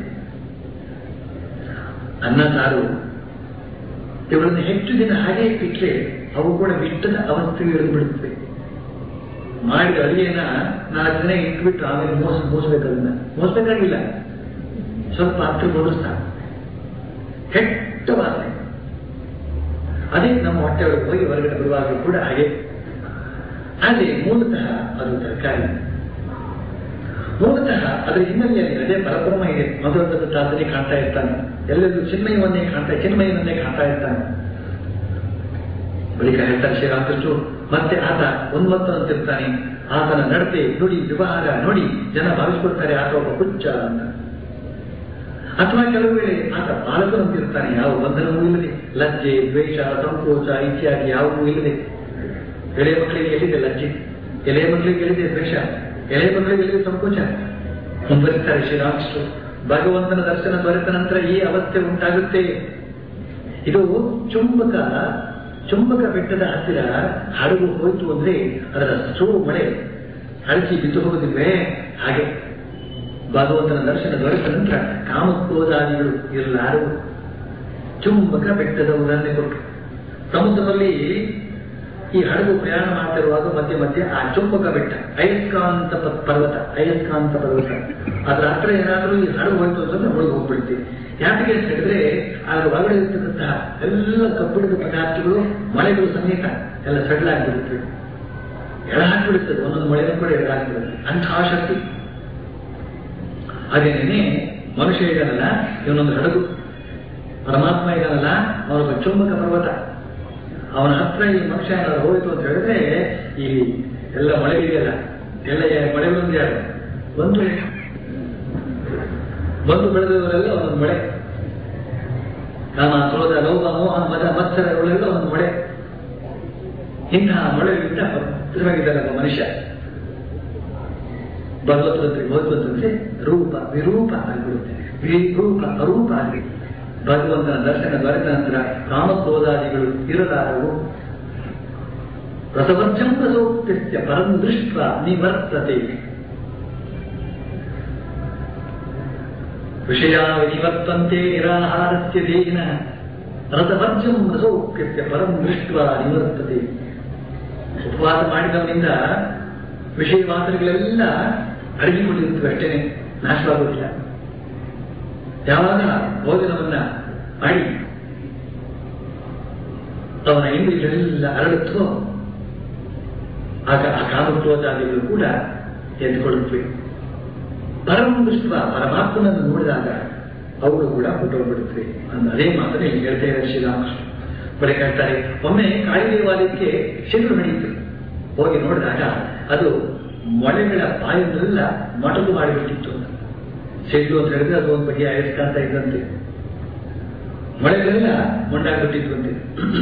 ಅನ್ನ ಸಾರು ಇವುಗಳನ್ನು ಹೆಚ್ಚು ದಿನ ಹಾಗೆ ಇಟ್ಟರೆ ಅವು ಕೂಡ ಬಿಟ್ಟದ ಅವಸ್ಥೆಗೆ ಇಳಿದು ಬಿಡುತ್ತವೆ ಮಾಡಿದ ಅಡಿಗೆನ ನಾಲ್ಕು ದಿನ ಇಟ್ಬಿಟ್ಟು ಆಮೇಲೆ ಮೋಸ ಮೋಸಬೇಕು ಅದನ್ನ ಮೋಸಬೇಕಾಗಿಲ್ಲ ಸ್ವಲ್ಪ ಹತ್ತಿರಗೊಂಡು ಸಾಕು ಕೆಟ್ಟ ವಾಸನೆ ಅದೇ ನಮ್ಮ ಹೊಟ್ಟೆ ಒಳಗೆ ಹೋಗಿ ಹೊರಗಡೆ ಬರುವಾಗ ಕೂಡ ಹಾಗೆ ಆದರೆ ಮೂಲತಃ ಅದು ತರಕಾರಿ ಮೂಲತಃ ಅದರ ಹಿನ್ನೆಲೆಯಲ್ಲಿ ಅದೇ ಪರಬ್ರಹ್ಮ ಇದೆ ಮಧುರದ ತಾತನೇ ಕಾಣ್ತಾ ಇರ್ತಾನೆ ಎಲ್ಲೆಲ್ಲೂ ಚಿನ್ಮಯವನ್ನೇ ಕಾಣ್ತಾ ಚಿನ್ಮಯನನ್ನೇ ಕಾಣ್ತಾ ಇರ್ತಾನೆ ಬಳಿಕ ಹೇಳ್ತಾರೆ ಶ್ರೀರಾಮಕೃಷ್ಣರು ಮತ್ತೆ ಆತ ಉನ್ಮತ್ತನಂತಿರ್ತಾನೆ ಆತನ ನಡತೆ ನುಡಿ ವ್ಯವಹಾರ ನೋಡಿ ಜನ ಭಾವಿಸ್ಕೊಳ್ತಾರೆ ಆತ ಒಬ್ಬ ಹುಚ್ಚ ಅಂತ ಅಥವಾ ಕೆಲವು ವೇಳೆ ಆತ ಬಾಲಕನಂತಿರ್ತಾನೆ ಯಾವ ಬಂಧನವೂ ಇಲ್ಲದೆ ಲಜ್ಜೆ ದ್ವೇಷ ಸಂಕೋಚ ಇತ್ಯಾದಿ ಯಾವುದೂ ಇಲ್ಲದೆ ಎಳೆಯ ಮಕ್ಕಳಿಗೆ ಎಲ್ಲಿದೆ ಲಜ್ಜೆ ಎಳೆಯ ಮಕ್ಕಳಿಗೆ ಎಲ್ಲಿದೆ ದ್ವೇಷ ಎಳೆಯ ಮಕ್ಕಳಿಗೆ ಎಲ್ಲಿದೆ ಸಂಕೋಚ ಮುಂದುವರಿಸ್ತಾರೆ ಶ್ರೀರಾಮಕೃಷ್ಣರು ಭಗವಂತನ ದರ್ಶನ ದೊರೆತ ನಂತರ ಈ ಅವಸ್ಥೆ ಉಂಟಾಗುತ್ತೆ ಇದು ಚುಂಬಕ ಚುಂಬಕ ಬೆಟ್ಟದ ಹತ್ತಿರ ಹಡಗು ಹೋಯಿತು ಅಂದ್ರೆ ಅದರ ಸೋ ಮಳೆ ಹಳಚಿ ಬಿದ್ದು ಹೋಗುದಿಲ್ವೇ ಹಾಗೆ ಭಗವಂತನ ದರ್ಶನ ದೊರೆತ ನಂತರ ಕಾಮಕ್ರೋಧಾದಿಗಳು ಇರಲಾರವು ಚುಂಬಕ ಬೆಟ್ಟದ ಉದಾಹರಣೆ ಕೊಟ್ಟರು ಸಮುದ್ರದಲ್ಲಿ ಈ ಹಡಗು ಪ್ರಯಾಣ ಮಾಡ್ತಿರುವಾಗ ಮಧ್ಯೆ ಮಧ್ಯೆ ಆ ಚುಂಬಕ ಬೆಟ್ಟ ಅಯಸ್ಕಾಂತ ಪ- ಪರ್ವತ ಅಯಸ್ಕಾಂತ ಪರ್ವತ ಅದರ ಹತ್ರ ಏನಾದರೂ ಈ ಹಡಗು ಹೋಯ್ತು ಅಂತಂದ್ರೆ ಮುಳುಗಿ ಹೋಗ್ಬಿಡ್ತೀವಿ ಯಾಕೆ ಅಂತ ಹೇಳಿದ್ರೆ ಅದರ ಒಳಗಡೆ ಇರ್ತಕ್ಕಂತಹ ಎಲ್ಲ ಕಬ್ಬಿಣದ ಪದಾರ್ಥಗಳು ಮಳೆಗಳು ಸಮೇತ ಎಲ್ಲ ಸಡ್ಲಾಗ್ಬಿಡುತ್ತವೆ ಎಳ ಹಾಕಿಬಿಡುತ್ತದೆ ಒಂದೊಂದು ಮಳೆನೂ ಕೂಡ ಎಳ ಹಾಕಿಬಿಡುತ್ತೆ ಅಂತಹ ಶಕ್ತಿ ಹಾಗೇನೇನೆ ಮನುಷ್ಯ ಇದ್ದಾನಲ್ಲ ಇವನೊಂದು ಹಡಗು ಪರಮಾತ್ಮ ಇದ್ದಾನಲ್ಲ ಅವನೊಬ್ಬ ಚುಂಬಕ ಪರ್ವತ ಅವನ ಹತ್ರ ಈ ಮನುಷ್ಯ ಏನಾದ್ರು ಹೋಯಿತು ಅಂತ ಹೇಳಿದ್ರೆ ಈ ಎಲ್ಲ ಮಳೆಗಳಿದೆಯಲ್ಲ ಎಲ್ಲ ಯಾ- ಮಳೆಗಳೊಂದು ಯಾರು ಒಂದು ಬಂದು ಬೆಳೆದವರೆಲ್ಲ ಒಂದೊಂದು ಮಳೆ ಕಾಮ ಕ್ರೋಧ ಲೋಭ ಮೋಹ ಮದ ಮತ್ಸರಗಳೆಲ್ಲ ಒಂದು ಮಳೆ ಇಂತಹ ಮಳೆಗಳಿಂದ ಭದ್ರವಾಗಿದ್ದಾನೆ ಒಬ್ಬ ಮನುಷ್ಯ ಭಗವದ್ಗೀತೆ ಹೋಗುವಂತೆ ರೂಪ ವಿರೂಪ ಆಗಿಬಿಡುತ್ತೆ ವಿರೂಪ ಅರೂಪ ಆಗಿ ಭಗವಂತನ ದರ್ಶನ ದೊರೆತ ನಂತರ ಕಾಮಕ್ರೋಧಾದಿಗಳು ಇರಲಾರವು ರಸವರ್ಜಂ ರಸೋಕ್ತಿಸ್ಯ ಪರಂ ದೃಷ್ಟ ನಿವರ್ತತೆ ವಿಷಯ ನಿವರ್ತಂತೆ ನಿರಾಹಾರಸ್ಯ ದೇಹಿನ ರಸವರ್ಜಂ ರಸೋಕ್ತಿಸ್ಯ ಪರಂ ದೃಷ್ಟ ನಿವರ್ತತೆ ಉಪವಾಸ ಮಾಡಿದವನಿಂದ ವಿಷಯ ಮಾತುಗಳೆಲ್ಲ ಅಡಗಿಕೊಂಡಿರುತ್ತವೆ ಅಷ್ಟೇನೆ ನಾಶವಾಗುವುದಿಲ್ಲ ಯಾವಾಗ ಭೋಜನವನ್ನ ಮಾಡಿ ಅವನ ಇಂದ್ರಿಯಗಳೆಲ್ಲ ಅರಳುತ್ತೋ ಆಗ ಆ ಕಾಮಕ್ರೋಧಾದಿಗಳು ಕೂಡ ಎದ್ದುಕೊಳ್ಳುತ್ತವೆ ಪರಮ ದೃಷ್ಟ ಪರಮಾತ್ಮನನ್ನು ನೋಡಿದಾಗ ಅವುಗಳು ಕೂಡ ಹೊರಟೋಗ್ಬಿಡುತ್ತವೆ ಅಂತ ಅದೇ ಮಾತನ್ನು ಇಲ್ಲಿ ಹೇಳ್ತಾ ಇದ್ದಾರೆ ಶ್ರೀರಾಮಕೃಷ್ಣ ಬರೀ ಹೇಳ್ತಾರೆ ಒಮ್ಮೆ ಕಾಳಿ ದೇವಾಲಯಕ್ಕೆ ಶಿಬಿರ ನಡೆಯಿತು ಹೋಗಿ ನೋಡಿದಾಗ ಅದು ಮೊಳೆಗಳ ಬಾಯನ್ನೆಲ್ಲ ಮೊಟಕು ಮಾಡಿಬಿಟ್ಟಿತ್ತು ಅಂತ ಸಿಡ್ಲು ಅಂತ ಹೇಳಿದ್ರೆ ಅದು ಒಂದು ಬಗೆಯ ಅಯಸ್ಕಾಂತ ಇದ್ದಂತೆ ಮೊಳೆಗಳೆಲ್ಲ ಮೊಂಡಾಗ್ಬಿಟ್ಟಿತ್ತು ಅಂತೆ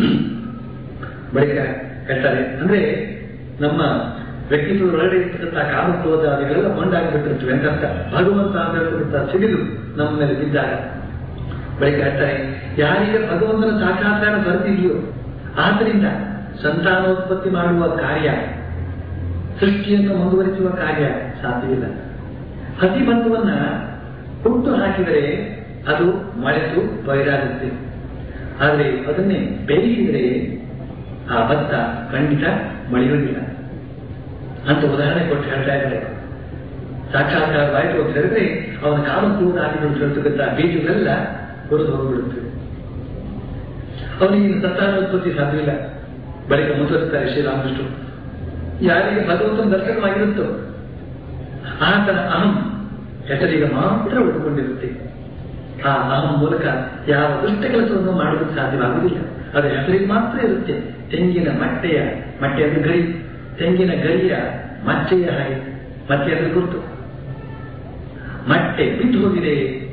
ಬಳಿಕ ಹೇಳ್ತಾರೆ ಅಂದ್ರೆ ನಮ್ಮ ವ್ಯಕ್ತಿತ್ವದ ಒಳಗಡೆ ಇರ್ತಕ್ಕಂಥ ಕಾಮಕ್ರೋಧಾದಿಗಳೆಲ್ಲ ಮೊಂಡಾಗ್ಬಿಟ್ಟಿರ್ತವೆ ಅಂತ ಭಗವಂತ ಅಂತ ಹೇಳ್ತಕ್ಕಂಥ ಸಿಡಿಲು ನಮ್ಮ ಮೇಲೆ ಬಿದ್ದಾಗ ಬಳಿಕ ಹೇಳ್ತಾರೆ ಯಾರಿಗೆ ಭಗವಂತನ ಸಾಕ್ಷಾತ್ಕಾರ ದೊರೆತಿದೆಯೋ ಆದ್ದರಿಂದ ಸಂತಾನೋತ್ಪತ್ತಿ ಮಾಡುವ ಕಾರ್ಯ ಸೃಷ್ಟಿಯನ್ನು ಮುಂದುವರಿಸುವ ಕಾರ್ಯ ಸಾಧ್ಯವಿಲ್ಲ ಹಸಿಬಂಧುವನ್ನ ಹುಟ್ಟು ಹಾಕಿದರೆ ಅದು ಮಳೆತು ಬಯಲಾಗುತ್ತೆ ಆದರೆ ಅದನ್ನೇ ಬೇಯಿಸಿದರೆ ಆ ಭತ್ತ ಖಂಡಿತ ಮಳೆಯುವುದಿಲ್ಲ ಅಂತ ಉದಾಹರಣೆ ಕೊಟ್ಟು ಹೇಳ್ತಾ ಇದ್ದಾರೆ ಸಾಕ್ಷಾತ್ಕಾರವಾಯಿತು ಅಂತ ಹೇಳಿದ್ರೆ ಅವನ ಕಾಮಕ್ರೋಧಾದಿಗಳು ಹೇಳ್ತಕ್ಕಂಥ ಬೀಜಗಳೆಲ್ಲ ಹೊರದು ಹೋಗಿಬಿಡುತ್ತವೆ ಅವನಿಗೆ ಸಂತಾನೋತ್ಪತ್ತಿ ಸಾಧ್ಯವಿಲ್ಲ ಬಳಿಕ ಮುಂದುವರಿಸ್ತಾರೆ ಶ್ರೀರಾಮಕೃಷ್ಣ ಯಾರಿಗೆ ಭಗವಂತನ ದರ್ಶನವಾಗಿರುತ್ತೋ ಆತನ ಅಹಂ ಹೆಸರಿಗೆ ಮಾತ್ರ ಉಳ್ಕೊಂಡಿರುತ್ತೆ ಆ ಅಹಂ ಮೂಲಕ ಯಾವ ದುಷ್ಟ ಕೆಲಸವನ್ನು ಮಾಡುವುದಕ್ಕೆ ಸಾಧ್ಯವಾಗುವುದಿಲ್ಲ ಅದು ಹೆಸರಿಗೆ ಮಾತ್ರ ಇರುತ್ತೆ ತೆಂಗಿನ ಮಟ್ಟೆಯ ಮಟ್ಟೆಯನ್ನು ಗರಿ ತೆಂಗಿನ ಗರಿಯ ಮಚ್ಚೆಯ ಹಾಗೆ ಮತ್ತೆ ಅದರ ಗುರುತು ಮಟ್ಟೆ ಬಿದ್ದು ಹೋಗಿದೆ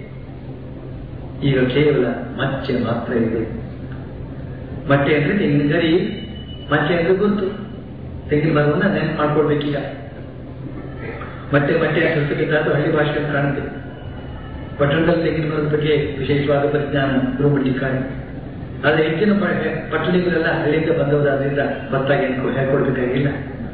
ಈಗ ಕೇವಲ ಮಚ್ಚೆ ಮಾತ್ರ ಇದೆ ಮಟ್ಟೆ ಅಂದ್ರೆ ತೆಂಗಿನ ಗರಿ ಮಚ್ಚೆ ಅಂದ್ರೆ ಗುರುತು ತೆಂಗಿನ ಮರವನ್ನ ನೆನಪು ಮಾಡ್ಕೊಳ್ಬೇಕೀಗ ಮತ್ತೆ ಮತ್ತೆ ಸಂಸ್ಕೃತ ಹಳ್ಳಿ ಭಾಷೆ ಅಂತ ಕಾಣುತ್ತೆ ಪಟ್ಟಣದಲ್ಲಿ ತೆಂಗಿನ ಮರದ ಬಗ್ಗೆ ವಿಶೇಷವಾದ ಪರಿಜ್ಞಾನ ಗೃಹಮಂಡಿಕಾಯಿ ಆದರೆ ಹೆಚ್ಚಿನ ಪ- ಪಟ್ಟಣಿಗಳೆಲ್ಲ ಹಳ್ಳಿಯಿಂದ ಬಂದವರಾದ್ರಿಂದ ಭತ್ತಾಗಿ ಹೇಳ್ಕೊಳ್ಬೇಕಾಗಿಲ್ಲ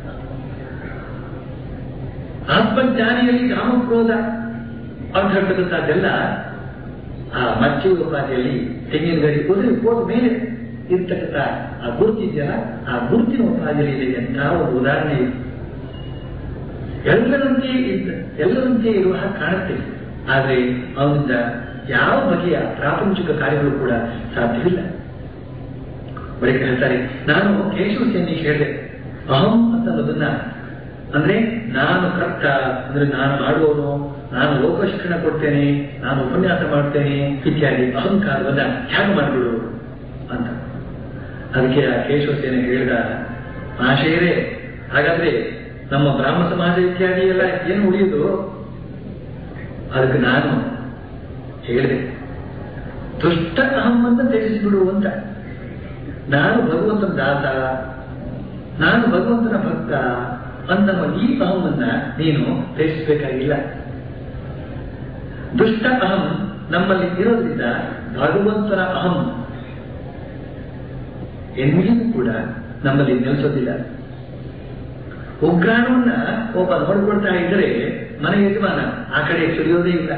ಆತ್ಮಜ್ಞಾನಿಯಲ್ಲಿ ಕಾಮಕ್ರೋಧ ಅಂತ ಹೇಳ್ತಕ್ಕಂಥದ್ದೆಲ್ಲ ಆ ಮಚ್ಚಿ ಉಪಾಧಿಯಲ್ಲಿ ತೆಂಗಿನ ಗಡಿ ಹೋದ್ರೆ ಹೋದ ಮೇಲೆ ಇರ್ತಕ್ಕಂಥ ಆ ಗುರುತಿದೆಯಲ್ಲ ಆ ಗುರುತಿನ ಉಪಾಧಿಯಲ್ಲಿ ಇದೆ ಅಂತ ಒಂದು ಉದಾಹರಣೆ ಇದೆ ಎಲ್ಲರಂತೆ ಇದ್ದ ಎಲ್ಲರಂತೆ ಇರುವ ಹಾಗೆ ಕಾಣುತ್ತೆ ಆದರೆ ಅವನಿಂದ ಯಾವ ಬಗೆಯ ಪ್ರಾಪಂಚಿಕ ಕಾರ್ಯಗಳು ಕೂಡ ಸಾಧ್ಯವಿಲ್ಲ ಬಳಿಕ ಹೇಳ್ತಾರೆ ನಾನು ಕೇಶವ ಸೇನಿ ಹೇಳಿದೆ ಅಹಂ ಅಂತ ಅನ್ನೋದನ್ನ ಅಂದ್ರೆ ನಾನು ಕರ್ತ ಅಂದ್ರೆ ನಾನು ಮಾಡುವವನು ನಾನು ಲೋಕ ಶಿಕ್ಷಣ ಕೊಡ್ತೇನೆ ನಾನು ಉಪನ್ಯಾಸ ಮಾಡ್ತೇನೆ ಇತ್ಯಾದಿ ಅಹಂಕಾರವನ್ನ ತ್ಯಾಗ ಮಾಡಿಬಿಡು ಅಂತ ಅದಕ್ಕೆ ಆ ಕೇಶವಸೇನೆ ಹೇಳಿದ ಆಶಯರೇ ಹಾಗಾದ್ರೆ ನಮ್ಮ ಬ್ರಾಹ್ಮ ಸಮಾಜ ಇತ್ಯಾದಿ ಎಲ್ಲ ಏನು ಉಳಿಯುವುದು ಅದಕ್ಕೆ ನಾನು ಹೇಳಿದೆ ದುಷ್ಟ ಅಹಮ್ಮನ್ನ ತ್ಯಜಿಸಿಬಿಡು ಅಂತ ನಾನು ಭಗವಂತನ ದಾಸ ನಾನು ಭಗವಂತನ ಭಕ್ತ ಅನ್ನುವ ಈ ಅಹಮ್ಮನ್ನ ನೀನು ತ್ಯಜಿಸಬೇಕಾಗಿಲ್ಲ ದುಷ್ಟ ಅಹಂ ನಮ್ಮಲ್ಲಿ ಇರೋದ್ರಿಂದ ಭಗವಂತನ ಅಹಂ ಎಂದಿಗೂ ಕೂಡ ನಮ್ಮಲ್ಲಿ ನೆಲೆಸೋದಿಲ್ಲ ಉಗ್ರಾಣವನ್ನ ಒಬ್ಬ ನೋಡ್ಕೊಳ್ತಾ ಇದ್ರೆ ಮನೆ ಯಜಮಾನ ಆ ಕಡೆ ಸುರಿಯೋದೇ ಇಲ್ಲ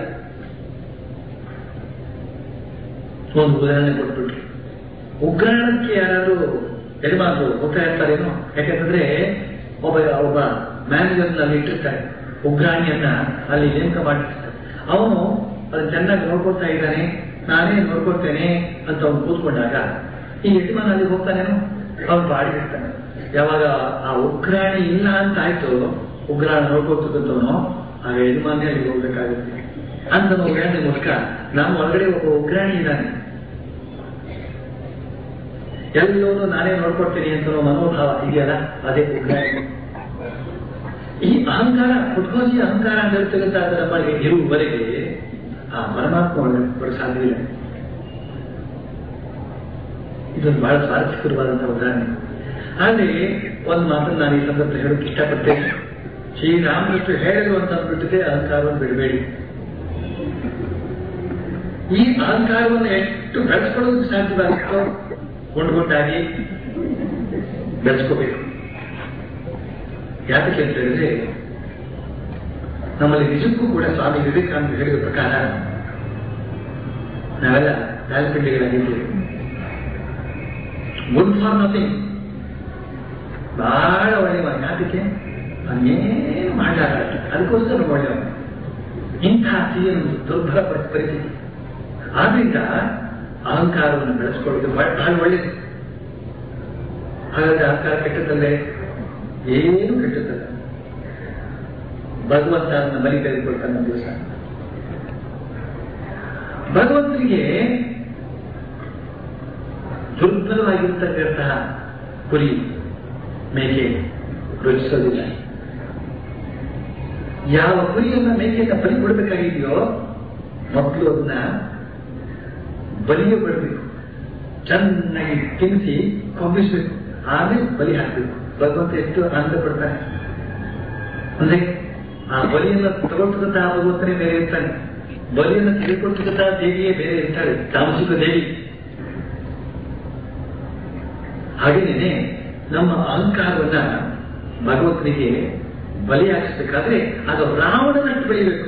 ಒಂದು ಉದಾಹರಣೆ ಕೊಟ್ಬಿಟ್ರು ಉಗ್ರಾಣಕ್ಕೆ ಯಾರಾದ್ರೂ ಯಜಮಾನರು ಹೋಗ್ತಾ ಇರ್ತಾರೇನೋ ಯಾಕಂತಂದ್ರೆ ಒಬ್ಬ ಒಬ್ಬ ಮ್ಯಾನೇಜರ್ನ ಅಲ್ಲಿ ಇಟ್ಟಿರ್ತಾರೆ ಉಗ್ರಾಣಿಯನ್ನ ಅಲ್ಲಿ ನೇಮಕ ಮಾಡಿರ್ತಾರೆ ಅವನು ಅದನ್ನ ಚೆನ್ನಾಗಿ ನೋಡ್ಕೊಳ್ತಾ ಇದ್ದಾನೆ ನಾನೇ ನೋಡ್ಕೊಳ್ತೇನೆ ಅಂತ ಅವನು ಕೂತ್ಕೊಂಡಾಗ ಈ ಯಜಮಾನ ಅಲ್ಲಿ ಹೋಗ್ತಾನೇನೋ ಅವನು ಬಾಡಿಗಿರ್ತಾನೆ ಯಾವಾಗ ಆ ಉಗ್ರಾಣಿ ಇಲ್ಲ ಅಂತ ಆಯ್ತು ಉಗ್ರಾಣ ನೋಡ್ಕೊಳ್ತಕ್ಕಂಥವನು ಆಗ ಯಜಮಾನೇ ಅಲ್ಲಿ ಹೋಗ್ಬೇಕಾಗುತ್ತೆ ಅಂತ ನಾವು ಹೇಳಿದ ಮೂಲಕ ನಮ್ಮ ಒಳಗಡೆ ಒಬ್ಬ ಉಗ್ರಾಣಿ ಇದ್ದಾನೆ ಎಲ್ಲವನ್ನೂ ನಾನೇ ನೋಡ್ಕೊಡ್ತೀನಿ ಅಂತ ಅನ್ನೋ ಮನೋಭಾವ ಇದೆಯಲ್ಲ ಅದೇ ಉಗ್ರಾಣಿ ಈ ಅಹಂಕಾರ ಉದ್ಭೋಸಿ ಅಹಂಕಾರ ಅಂತ ಹೇಳ್ತಕ್ಕಂಥ ಅದು ನಮ್ಮಲ್ಲಿ ಇರುವವರೆಗೆ ಆ ಪರಮಾತ್ಮ ಒಳಗೆ ಸಾಧ್ಯವಿಲ್ಲ ಇದೊಂದು ಬಹಳ ಸ್ವಾರಸ್ಯಕರವಾದಂತಹ ಉದಾಹರಣೆ ಆದ್ರೆ ಒಂದು ಮಾತನ್ನು ನಾನು ಈ ಸಂದರ್ಭದಲ್ಲಿ ಹೇಳೋಕೆ ಇಷ್ಟಪಡ್ತೇನೆ ಶ್ರೀರಾಮಕೃಷ್ಣ ಹೇಳಿದ್ರು ಅಂತ ಅಂದ್ಬಿಟ್ಟಿದೆ ಅಹಂಕಾರವನ್ನು ಬಿಡಬೇಡಿ ಈ ಅಹಂಕಾರವನ್ನು ಎಷ್ಟು ಬೆಳೆಸ್ಕೊಳ್ಳೋದಕ್ಕೆ ಸಾಧ್ಯವಾಗುತ್ತೋ ಗುಂಡ್ಗುಂಟಾಗಿ ಬೆಳೆಸ್ಕೋಬೇಕು ಯಾತಕ್ಕೆ ಅಂತ ಹೇಳಿದ್ರೆ ನಮ್ಮಲ್ಲಿ ನಿಜಕ್ಕೂ ಕೂಡ ಸ್ವಾಮಿ ವಿವೇಕಾನಂದ ಹೇಳಿದ ಪ್ರಕಾರ ನಾವೆಲ್ಲ ರಾಜಪಿಂಡಿಗಳಾಗಿದ್ದೇವೆ ಗುಡ್ ಫಾರ್ ನಥಿಂಗ್ ಬಹಳ ಒಳ್ಳೆಯವ ಯಾತಕ್ಕೆ ಅವನೇನು ಮಾಡಲಾರ ಅದಕ್ಕೋಸ್ಕರ ಒಳ್ಳೆಯವ ಇಂತಹ ಒಂದು ದುರ್ಬಲ ಪರಿ- ಪರಿಸ್ಥಿತಿ ಆದ್ರಿಂದ ಅಹಂಕಾರವನ್ನು ಬೆಳೆಸ್ಕೊಳ್ಳೋದು ಬಹಳ ಬಹಳ ಒಳ್ಳೆಯದು ಹಾಗಾದ್ರೆ ಅಹಂಕಾರ ಕೆಟ್ಟದಲ್ಲೇ ಏನು ಕೆಟ್ಟದಲ್ಲ ಭಗವಂತ ಅದನ್ನ ಬಲಿ ತೆಗೆದುಕೊಳ್ತಾನೆ ಒಂದು ದಿವಸ ಭಗವಂತನಿಗೆ ದುರ್ಬಲವಾಗಿರ್ತಕ್ಕಂತಹ ಕುರಿ ಮೇಕೆ ರುಚಿಸೋದಿಲ್ಲ ಯಾವ ಕುರಿಯನ್ನ ಮೇಕೆಯನ್ನ ಬಲಿ ಕೊಡಬೇಕಾಗಿದೆಯೋ ಮೊದಲು ಅದನ್ನ ಬಲಿಗೆ ಬಿಡಬೇಕು ಚೆನ್ನಾಗಿ ತಿನ್ನಿಸಿ ಕೊಂಬಿಸ್ಬೇಕು ಆಮೇಲೆ ಬಲಿ ಹಾಕ್ಬೇಕು ಭಗವಂತ ಎಷ್ಟು ಆನಂದ ಪಡ್ತಾನೆ ಅಂದ್ರೆ ಆ ಬಲಿಯನ್ನು ತಗೊಳ್ತಕ್ಕಂತಹ ಭಗವಂತನೇ ಬೇರೆ ಇರ್ತಾನೆ ಬಲಿಯನ್ನು ತೆಗೆದುಕೊಳ್ತಕ್ಕಂತಹ ದೇವಿಯೇ ಬೇರೆ ಇರ್ತಾಳೆ ತಾಮಸಿಕ ದೇವಿ ಹಾಗೇನೆ ನಮ್ಮ ಅಹಂಕಾರವನ್ನ ಭಗವಂತನಿಗೆ ಬಲಿಯಾಗಿಸಬೇಕಾದ್ರೆ ಅದು ರಾವಣನಷ್ಟು ಬೆಳಿಬೇಕು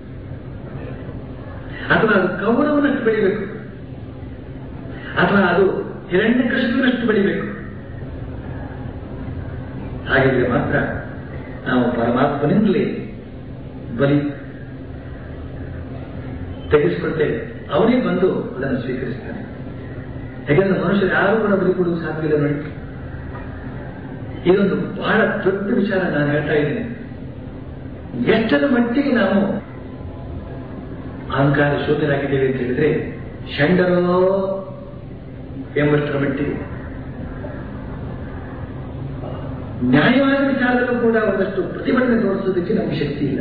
ಅಥವಾ ಅದು ಕೌರವನಷ್ಟು ಬೆಳಿಬೇಕು ಅಥವಾ ಅದು ಹಿರಣ್ಯಕಶಿಪುನಷ್ಟು ಬೆಳಿಬೇಕು ಹಾಗಿದ್ರೆ ಮಾತ್ರ ನಾವು ಪರಮಾತ್ಮನಿಂದಲೇ ಬಲಿ ತೆಗೆಸಿಕೊಳ್ತೇವೆ ಅವನೇ ಬಂದು ಅದನ್ನು ಸ್ವೀಕರಿಸ್ತಾನೆ ಯಾಕಂದ್ರೆ ಮನುಷ್ಯರು ಯಾರು ಕೂಡ ಬಲಿ ಕೊಡುವುದು ಸಾಧ್ಯವಿಲ್ಲ ನೋಡಿ ಇದೊಂದು ಬಹಳ ದೊಡ್ಡ ವಿಚಾರ ನಾನು ಹೇಳ್ತಾ ಇದ್ದೇನೆ ಎಷ್ಟರ ಮಟ್ಟಿಗೆ ನಾವು ಅಹಂಕಾರ ಶೂನ್ಯರಾಗಿದ್ದೇವೆ ಅಂತ ಹೇಳಿದ್ರೆ ಷಂಡರೋ ಎಂಬಷ್ಟರ ಮಟ್ಟಿಗೆ ನ್ಯಾಯವಾದ ವಿಚಾರದಲ್ಲೂ ಕೂಡ ಒಂದಷ್ಟು ಪ್ರತಿಭಟನೆ ತೋರಿಸೋದಕ್ಕೆ ನಮಗೆ ಶಕ್ತಿ ಇಲ್ಲ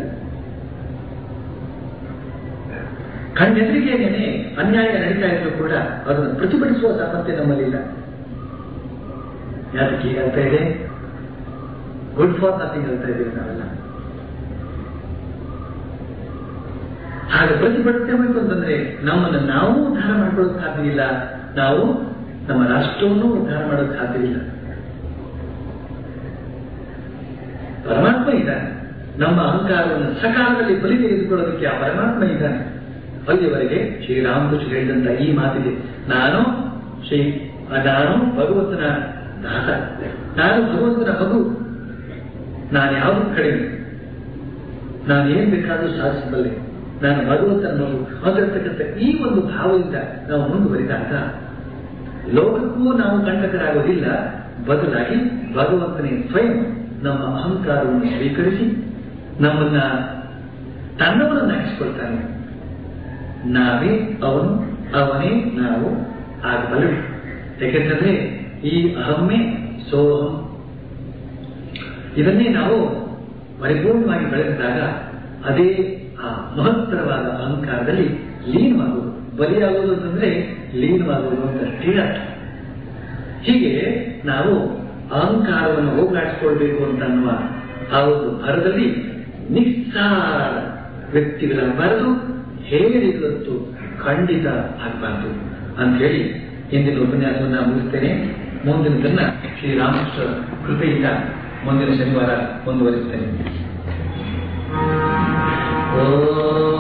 ಕಣ್ಣೆದುರಿಗೇನೆ ಅನ್ಯಾಯ ನಡೀತಾ ಇದ್ರು ಕೂಡ ಅದನ್ನು ಪ್ರತಿಭಟಿಸುವ ಸಾಮರ್ಥ್ಯ ನಮ್ಮಲ್ಲಿಲ್ಲ ಯಾತಕ್ಕೆ ಈಗ ಹೇಳ್ತಾ ಇದೆ ಗುಡ್ ಫಾರ್ ನಥಿಂಗ್ ಹೇಳ್ತಾ ಇದ್ದೀವಿ ನಾವೆಲ್ಲ ಹಾಗೆ ಪ್ರತಿಭಟಿಸಬೇಕು ಅಂತಂದ್ರೆ ನಮ್ಮನ್ನು ನಾವು ಉದ್ಧಾರ ಮಾಡ್ಕೊಳ್ಳೋಕೆ ಸಾಧ್ಯ ಇಲ್ಲ ನಾವು ನಮ್ಮ ರಾಷ್ಟ್ರವನ್ನು ಉದ್ಧಾರ ಮಾಡೋಕೆ ಸಾಧ್ಯವಿಲ್ಲ ಪರಮಾತ್ಮ ಇದ್ದಾನೆ ನಮ್ಮ ಅಹಂಕಾರವನ್ನು ಸಕಾಲದಲ್ಲಿ ಬಲಿ ತೆಗೆದುಕೊಳ್ಳೋದಕ್ಕೆ ಆ ಪರಮಾತ್ಮ ಇದ್ದಾನೆ ಅಲ್ಲಿವರೆಗೆ ಶ್ರೀರಾಮಕೃಷ್ಣ ಹೇಳಿದಂತ ಈ ಮಾತಿದೆ ನಾನು ಶ್ರೀ ನಾನು ಭಗವಂತನ ದಾಸ ನಾನು ಭಗವಂತನ ಮಗು ನಾನು ಯಾವುದು ಕಡಿಮೆ ನಾನು ಏನ್ ಬೇಕಾದ್ರೂ ಸಾಧಿಸಬಲ್ಲೆ ನಾನು ಭಗವಂತನ ಮಗು ಆಗಿರ್ತಕ್ಕಂಥ ಈ ಒಂದು ಭಾವದಿಂದ ನಾವು ಮುಂದುವರಿದಾಗ ಲೋಕಕ್ಕೂ ನಾವು ಕಂಟಕರಾಗೋದಿಲ್ಲ ಬದಲಾಗಿ ಭಗವಂತನೇ ಸ್ವಯಂ ನಮ್ಮ ಅಹಂಕಾರವನ್ನು ಸ್ವೀಕರಿಸಿ ನಮ್ಮನ್ನ ತನ್ನವರನ್ನಾಗಿಸ್ಕೊಳ್ತಾನೆ ನಾವೇ ಅವನು ಅವನೇ ನಾವು ಆಗಬಲ್ಲರು ಯಾಕೆಂತಂದ್ರೆ ಈ ಅಹಮ್ಮೆ ಸೋಹಂ ಇದನ್ನೇ ನಾವು ಪರಿಪೂರ್ಣವಾಗಿ ಬೆಳೆಸಿದಾಗ ಅದೇ ಆ ಮಹತ್ತರವಾದ ಅಹಂಕಾರದಲ್ಲಿ ಲೀನವಾಗುವುದು ಬಲಿಯಾಗುವುದು ಅಂತಂದ್ರೆ ಲೀನವಾಗುವುದು ಅಂತಷ್ಟೇ ಅರ್ಥ ಹೀಗೆ ನಾವು ಅಹಂಕಾರವನ್ನು ಹೋಗಲಾಡಿಸಿಕೊಳ್ಬೇಕು ಅಂತ ಅನ್ನುವ ಆ ಒಂದು ಭರದಲ್ಲಿ ನಿಸ್ಸಾರ ವ್ಯಕ್ತಿಗಳಾಗಬಾರದು ಹೇಳಿದಂತೂ ಖಂಡಿತ ಆಗಬಾರದು ಅಂತ ಹೇಳಿ ಇಂದಿನ ಉಪನ್ಯಾಸವನ್ನು ಮುಗಿಸ್ತೇನೆ ಮುಂದಿನದನ್ನ ಶ್ರೀರಾಮಕೃಷ್ಣ ಕೃಪೆಯಿಂದ ಮುಂದಿನ ಶನಿವಾರ ಮುಂದುವರಿಸ್ತೇನೆ ಓ